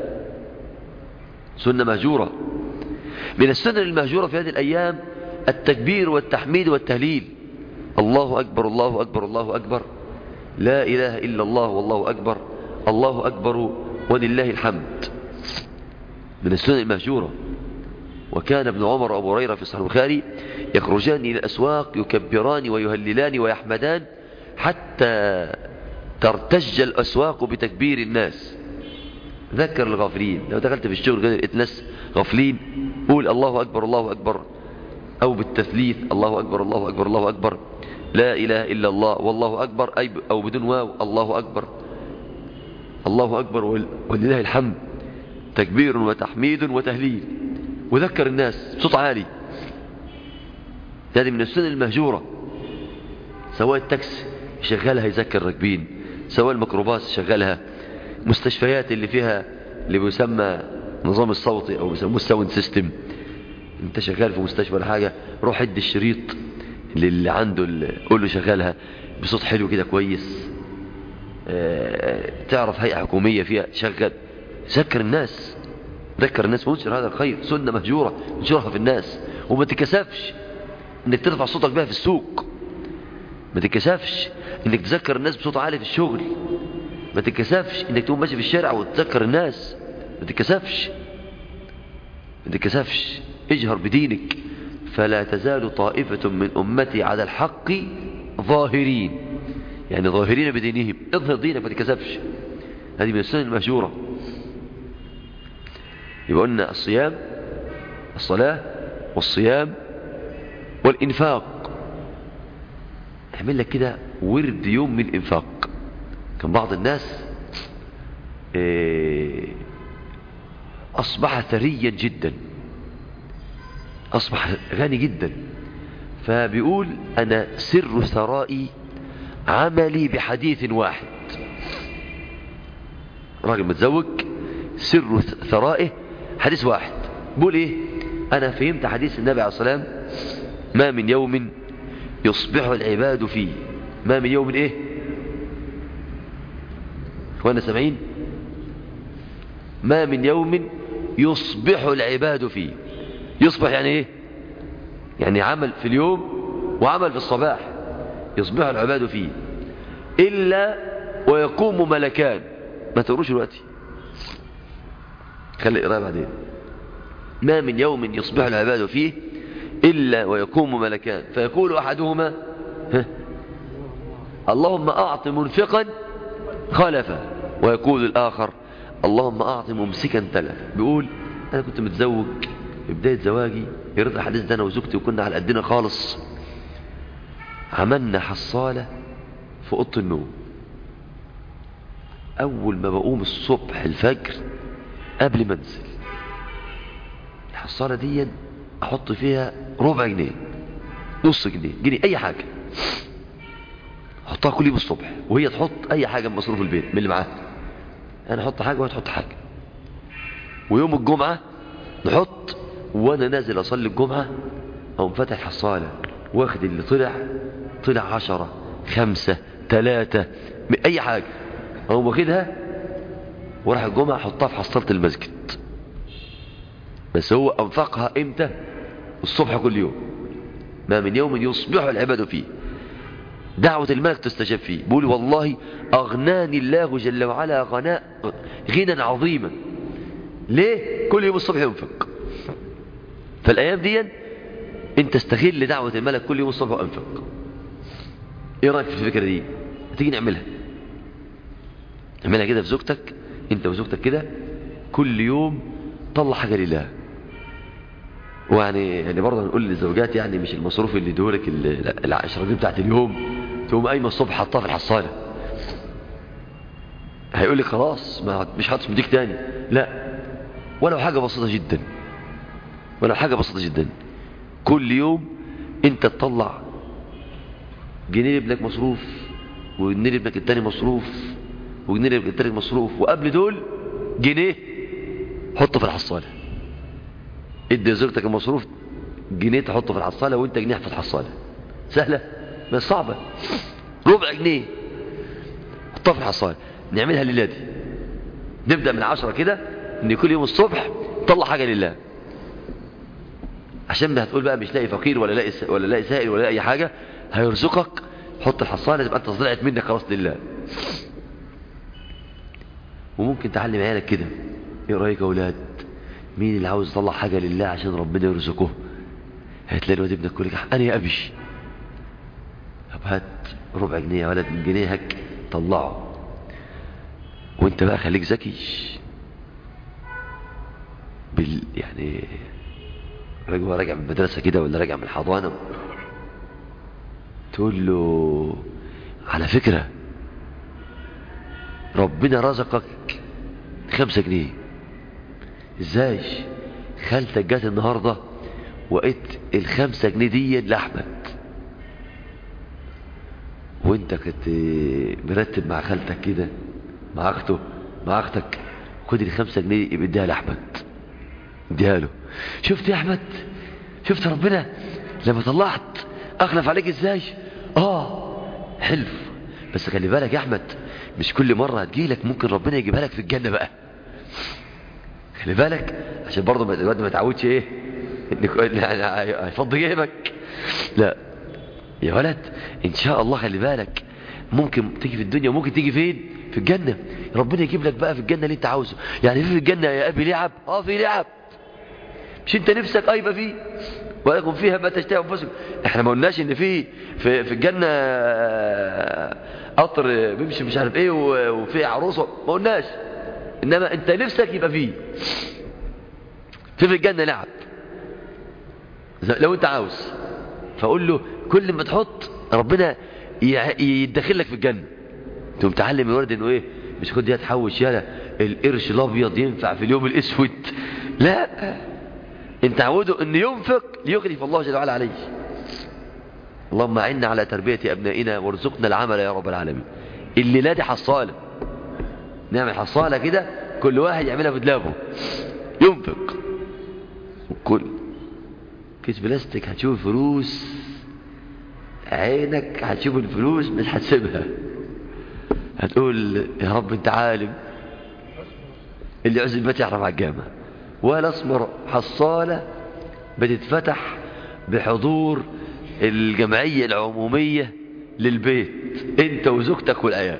سنة مهجورة من السنة المهجورة في هذه الأيام التكبير والتحميد والتهليل الله أكبر الله أكبر الله أكبر لا إله إلا الله والله أكبر الله أكبر ولله الحمد من السنن المهجورة وكان ابن عمر وأبو هريرة في صحيح البخاري يخرجان إلى الأسواق يكبران ويهللان ويحمدان حتى ترتج الأسواق بتكبير الناس ذكر الغافلين لو دخلت في الشغل كده لقيت ناس غافلين قول الله أكبر الله أكبر أو بالتثليث الله أكبر الله أكبر الله أكبر لا إله إلا الله والله أكبر أي ب- أو بدون واو الله أكبر الله أكبر ول- ولله الحمد تكبير وتحميد وتهليل وذكر الناس بصوت عالي هذه من السنن المهجورة سواء التاكسي شغالها يذكر الراكبين سواء الميكروباص شغالها مستشفيات اللي فيها اللي بيسمى نظام الصوتي او بيسموه الساوند سيستم انت شغال في مستشفى ولا حاجه روح ادي الشريط للي عنده ال- قول له شغالها بصوت حلو كده كويس آه، تعرف هيئه حكوميه فيها شغل ذكر الناس ذكر الناس وانشر هذا الخير سنه مهجوره انشرها في الناس وما تكسفش انك ترفع صوتك بها في السوق ما تتكسفش انك تذكر الناس بصوت عالي في الشغل ما تتكسفش انك تقوم ماشي في الشارع وتذكر الناس ما تتكسفش ما تتكسفش اجهر بدينك فلا تزال طائفة من أمتي على الحق ظاهرين يعني ظاهرين بدينهم اظهر دينك ما تتكسفش هذه من السنن المهجورة يبقى قلنا الصيام الصلاة والصيام والإنفاق اعمل لك كده ورد يوم من الإنفاق كان بعض الناس إيه، أصبح ثريا جدا أصبح غني جدا فبيقول أنا سر ثرائي عملي بحديث واحد راجل متزوج سر ثرائه حديث واحد بقول ايه انا فهمت حديث النبي عليه الصلاة والسلام ما من يوم يصبح العباد فيه ما من يوم ايه وانا سامعين ما من يوم يصبح العباد فيه يصبح يعني ايه يعني عمل في اليوم وعمل في الصباح يصبح العباد فيه إلا ويقوم ملكان ما تقروش دلوقتي خلي القراءة بعدين ما من يوم يصبح العباد فيه إلا ويقوم ملكان فيقول أحدهما ها اللهم أعط منفقا خلفا ويقول الآخر اللهم أعط ممسكا تلفا بيقول أنا كنت متزوج في بداية زواجي يرضى الحديث ده أنا وزوجتي وكنا على قدنا خالص عملنا حصالة في أوضة النوم أول ما بقوم الصبح الفجر قبل ما انزل الحصالة دي أحط فيها ربع جنيه نص جنيه جنيه أي حاجة أحطها كل يوم الصبح وهي تحط أي حاجة من مصروف البيت من اللي معاها أنا أحط حاجة وهي تحط حاجة ويوم الجمعة نحط وأنا نازل أصلي الجمعة أقوم فاتح حصالة واخد اللي طلع طلع عشرة خمسة ثلاثة أي حاجة أقوم واخدها وراح الجمعة أحطها في حصالة المسجد بس هو أنفقها إمتى الصبح كل يوم ما من يوم يصبح العباد فيه دعوة الملك تستجاب فيه بيقول والله أغناني الله جل وعلا غناء غنى عظيما ليه كل يوم الصبح ينفق فالأيام دي انت استغل دعوة الملك كل يوم الصبح وانفق ايه رأيك في الفكرة دي تيجي نعملها نعملها كده في زوجتك انت وزوجتك كده كل يوم طلع حاجة لله ويعني يعني برضه هنقول للزوجات يعني مش المصروف اللي يدورك العشرة دي بتاعت اليوم تقوم قايمه الصبح حطها في الحصالة هيقول لك خلاص ما مش هحطش مديك تاني لا ولو حاجة بسيطة جدا ولو حاجة بسيطة جدا كل يوم انت تطلع جنيه لابنك مصروف وجنيه لابنك التاني مصروف وجنيه لابنك التاني مصروف وقبل دول جنيه حطه في الحصالة ادي زوجتك المصروف جنيه تحطه في الحصالة وانت جنيه في الحصالة سهلة بس صعبة ربع جنيه حطها في الحصالة نعملها الليلة دي نبدأ من عشرة كده ان كل يوم الصبح طلع حاجة لله عشان ما هتقول بقى مش لاقي فقير ولا لاقي ولا لاقي سائل ولا لاقي اي حاجه هيرزقك حط الحصاله تبقى انت طلعت منك خلاص لله وممكن تعلم عيالك كده ايه رايك يا اولاد مين اللي عاوز يطلع حاجه لله عشان ربنا يرزقه هتلاقي الواد ابنك كل انا يا ابي طب هات ربع جنيه يا ولد من جنيهك طلعه وانت بقى خليك ذكي بال يعني راجل راجع من المدرسة كده ولا راجع من الحضانة تقول له على فكرة ربنا رزقك خمسة جنيه ازاي خالتك جات النهاردة وقت الخمسة جنيه دي لأحمد وانت كنت مرتب مع خالتك كده مع اخته مع اختك خد الخمسة جنيه يبقى اديها لأحمد اديها له شفت يا احمد شفت ربنا لما طلعت اخلف عليك ازاي اه حلف بس خلي بالك يا احمد مش كل مرة هتجيلك ممكن ربنا يجيبها لك في الجنة بقى خلي بالك عشان برضه الواد ما يتعودش ايه هيفضي جيبك لا يا ولد ان شاء الله خلي بالك ممكن تيجي في الدنيا وممكن تيجي فين في الجنة ربنا يجيب لك بقى في الجنة اللي انت عاوزه يعني في الجنة يا ابي لعب اه في لعب مش انت نفسك ايبه فيه ولكم فيها ما تشتهي انفسكم احنا ما قلناش ان في في, في الجنه قطر بيمشي مش عارف ايه وفي عروسه ما قلناش انما انت نفسك يبقى فيه في في الجنه لعب لو انت عاوز فقول له كل ما تحط ربنا يدخل لك في الجنه تقوم تعلم الولد انه ايه مش خد دي تحوش يالا القرش الابيض ينفع في اليوم الاسود لا انت عوده ان ينفق ليخلف الله جل وعلا عليه اللهم اعنا على تربية ابنائنا وارزقنا العمل يا رب العالمين الليلة دي حصالة نعمل حصالة كده كل واحد يعملها في دلابه ينفق وكل كيس بلاستيك هتشوف فلوس عينك هتشوف الفلوس مش هتسيبها هتقول يا رب انت عالم اللي عزل البيت يحرم على الجامع ولا اسمر حصالة بتتفتح بحضور الجمعية العمومية للبيت انت وزوجتك والعيال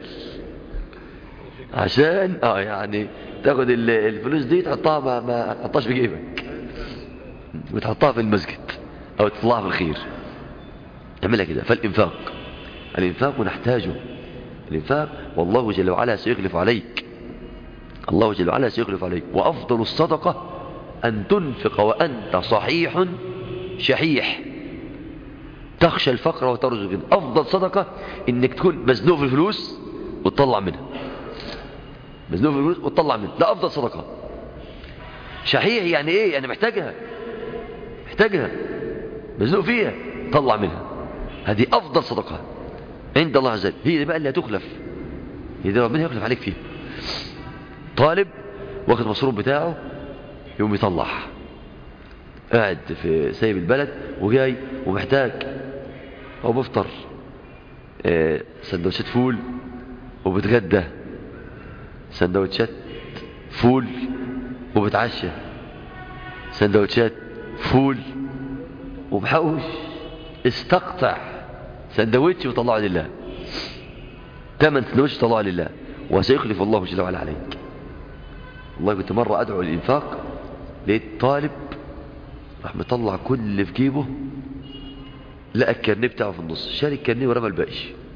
عشان اه يعني تاخد الفلوس دي تحطها ما, ما تحطهاش في جيبك وتحطها في المسجد او تطلعها في الخير اعملها كده فالانفاق الانفاق نحتاجه الانفاق والله جل وعلا سيخلف عليك الله جل وعلا سيخلف عليك وافضل الصدقه ان تنفق وانت صحيح شحيح تخشى الفقر وترجو الغنى افضل صدقه انك تكون مزنوق في الفلوس وتطلع منها مزنوق في الفلوس وتطلع منها ده افضل صدقه شحيح يعني ايه يعني محتاجها محتاجها مزنوق فيها طلع منها هذه افضل صدقه عند الله عز وجل هي دي بقى اللي هتخلف هي دي ربنا يخلف عليك فيها طالب واخد مصروف بتاعه يقوم يطلع قاعد في سايب البلد وجاي ومحتاج هو بفطر آه، سندوتشات فول وبتغدى سندوتشات فول وبتعشى سندوتشات فول ومحوش استقطع سندوتش وطلعه لله ثمن سندوتش طلعه لله وسيخلف الله جل وعلا عليك والله كنت مرة أدعو للإنفاق لقيت طالب راح مطلع كل اللي في جيبه لقى الكارنيه بتاعه في النص شال الكارنيه ورمى الباقي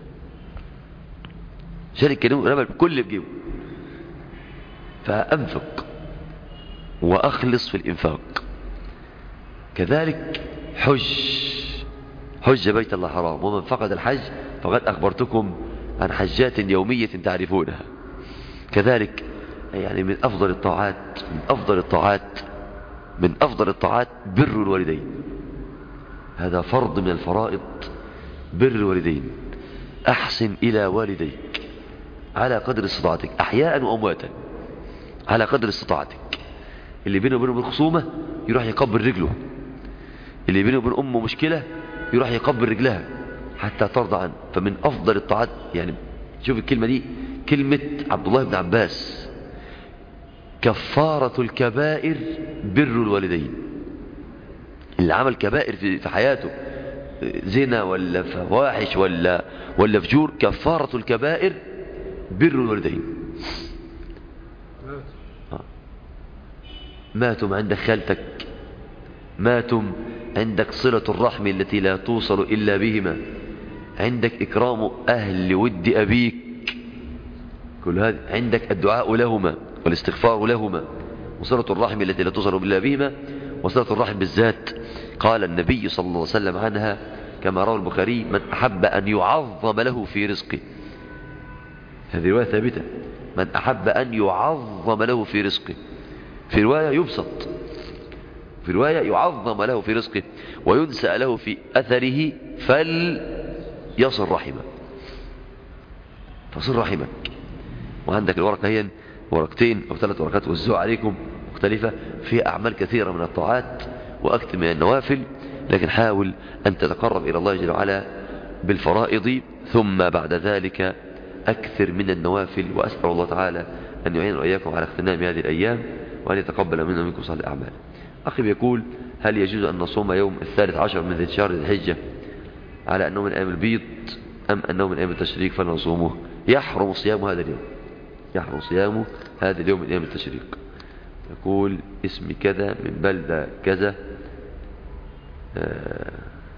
شال الكارنيه ورمى كل اللي في جيبه فأنفق وأخلص في الإنفاق كذلك حج حج بيت الله الحرام ومن فقد الحج فقد أخبرتكم عن حجات يومية تعرفونها كذلك يعني من أفضل الطاعات من أفضل الطاعات من أفضل الطاعات بر الوالدين هذا فرض من الفرائض بر الوالدين أحسن إلى والديك على قدر استطاعتك أحياء وأمواتا على قدر استطاعتك اللي بينه وبينه بالخصومة يروح يقبل رجله اللي بينه وبين أمه مشكلة يروح يقبل رجلها حتى ترضى عنه فمن أفضل الطاعات يعني شوف الكلمة دي كلمة عبد الله بن عباس كفارة الكبائر بر الوالدين اللي عمل كبائر في حياته زنا ولا فواحش ولا ولا فجور كفارة الكبائر بر الوالدين ماتم عند خالتك ماتم عندك صلة الرحم التي لا توصل إلا بهما عندك إكرام أهل ود أبيك كل هذا عندك الدعاء لهما والاستغفار لهما وصلة الرحم التي لا توصل إلا بهما وصلة الرحم بالذات قال النبي صلى الله عليه وسلم عنها كما روى البخاري من أحب أن يعظم له في رزقه هذه رواية ثابتة من أحب أن يعظم له في رزقه في رواية يبسط في رواية يعظم له في رزقه وينسى له في أثره فليصل رحمه فصل رحمك وعندك الورقة هي ورقتين أو ثلاث ورقات وزعوا عليكم مختلفة في أعمال كثيرة من الطاعات وأكثر من النوافل لكن حاول أن تتقرب إلى الله جل وعلا بالفرائض ثم بعد ذلك أكثر من النوافل وأسأل الله تعالى أن يعين وإياكم على اغتنام هذه الأيام وأن يتقبل منا ومنكم صالح الأعمال أخي بيقول هل يجوز أن نصوم يوم الثالث عشر من ذي شهر الحجة على أنه من أيام البيض أم أنه من أيام التشريق فلنصومه يحرم صيام هذا اليوم يحرم صيامه هذا اليوم من أيام التشريق يقول اسمي كذا من بلدة كذا آه،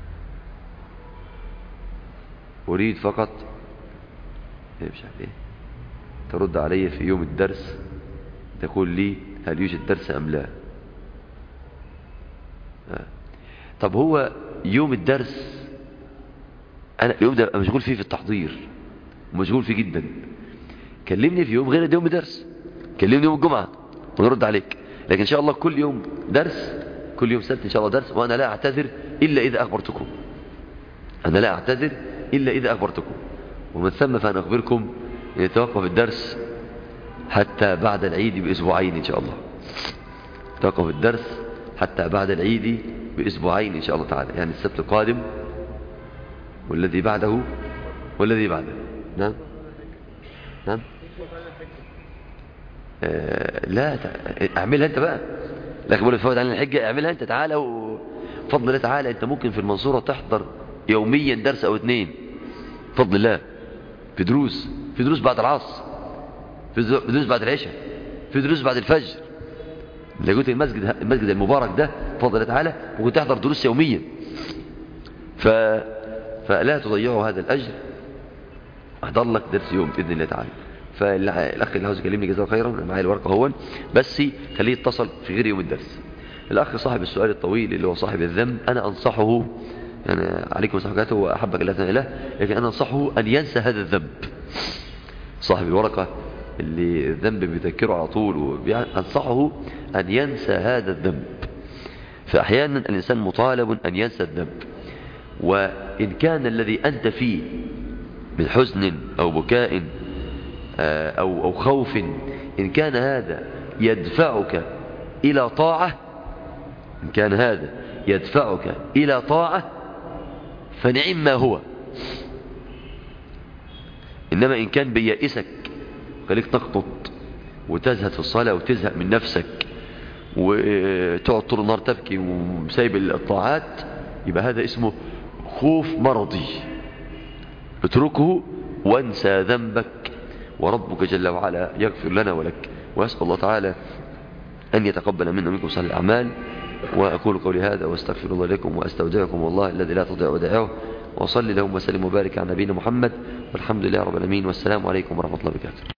أريد فقط إيه، مش عارف ايه ترد علي في يوم الدرس تقول لي هل يوجد درس أم لا آه. طب هو يوم الدرس أنا اليوم ده مشغول فيه في التحضير ومشغول فيه جدا كلمني في يوم غير يوم درس كلمني يوم الجمعة ونرد عليك لكن إن شاء الله كل يوم درس كل يوم سبت إن شاء الله درس وأنا لا أعتذر إلا إذا أخبرتكم أنا لا أعتذر إلا إذا أخبرتكم ومن ثم فأنا أخبركم يتوقف الدرس حتى بعد العيد بأسبوعين إن شاء الله توقف الدرس حتى بعد العيد بأسبوعين إن شاء الله تعالى يعني السبت القادم والذي بعده والذي بعده نعم نعم آه لا اعملها انت بقى لكن بقول تفوت عن الحجة اعملها انت تعالى وفضل الله تعالى انت ممكن في المنصورة تحضر يوميا درس او اثنين فضل الله في دروس في دروس بعد العصر في دروس بعد العشاء في دروس بعد الفجر اللي قلت المسجد المسجد المبارك ده فضل الله تعالى ممكن تحضر دروس يوميا ف... فلا تضيعوا هذا الأجر احضر لك درس يوم بإذن الله تعالى فالأخ اللي عاوز يكلمني جزاه خيرا معايا الورقة هون بس خليه يتصل في غير يوم الدرس الأخ صاحب السؤال الطويل اللي هو صاحب الذنب أنا أنصحه يعني عليكم وسحكاته وأحبك الله تعالى لكن أنا أنصحه أن ينسى هذا الذنب صاحب الورقة اللي الذنب بيذكره على طول أنصحه أن ينسى هذا الذنب فأحيانا الإنسان مطالب أن ينسى الذنب وإن كان الذي أنت فيه من حزن أو بكاء أو, أو خوف إن كان هذا يدفعك إلى طاعة إن كان هذا يدفعك إلى طاعة فنعم ما هو إنما إن كان بيائسك خليك تقطط وتزهد في الصلاة وتزهق من نفسك وتقعد طول النهار تبكي وسايب الطاعات يبقى هذا اسمه خوف مرضي اتركه وانسى ذنبك وربك جل وعلا يغفر لنا ولك وأسأل الله تعالى أن يتقبل منا منكم صالح الأعمال وأقول قولي هذا واستغفر الله لكم وأستودعكم والله الذي لا تضيع ودائعه وصلي لهم وسلم وبارك على نبينا محمد والحمد لله رب العالمين والسلام عليكم ورحمة الله وبركاته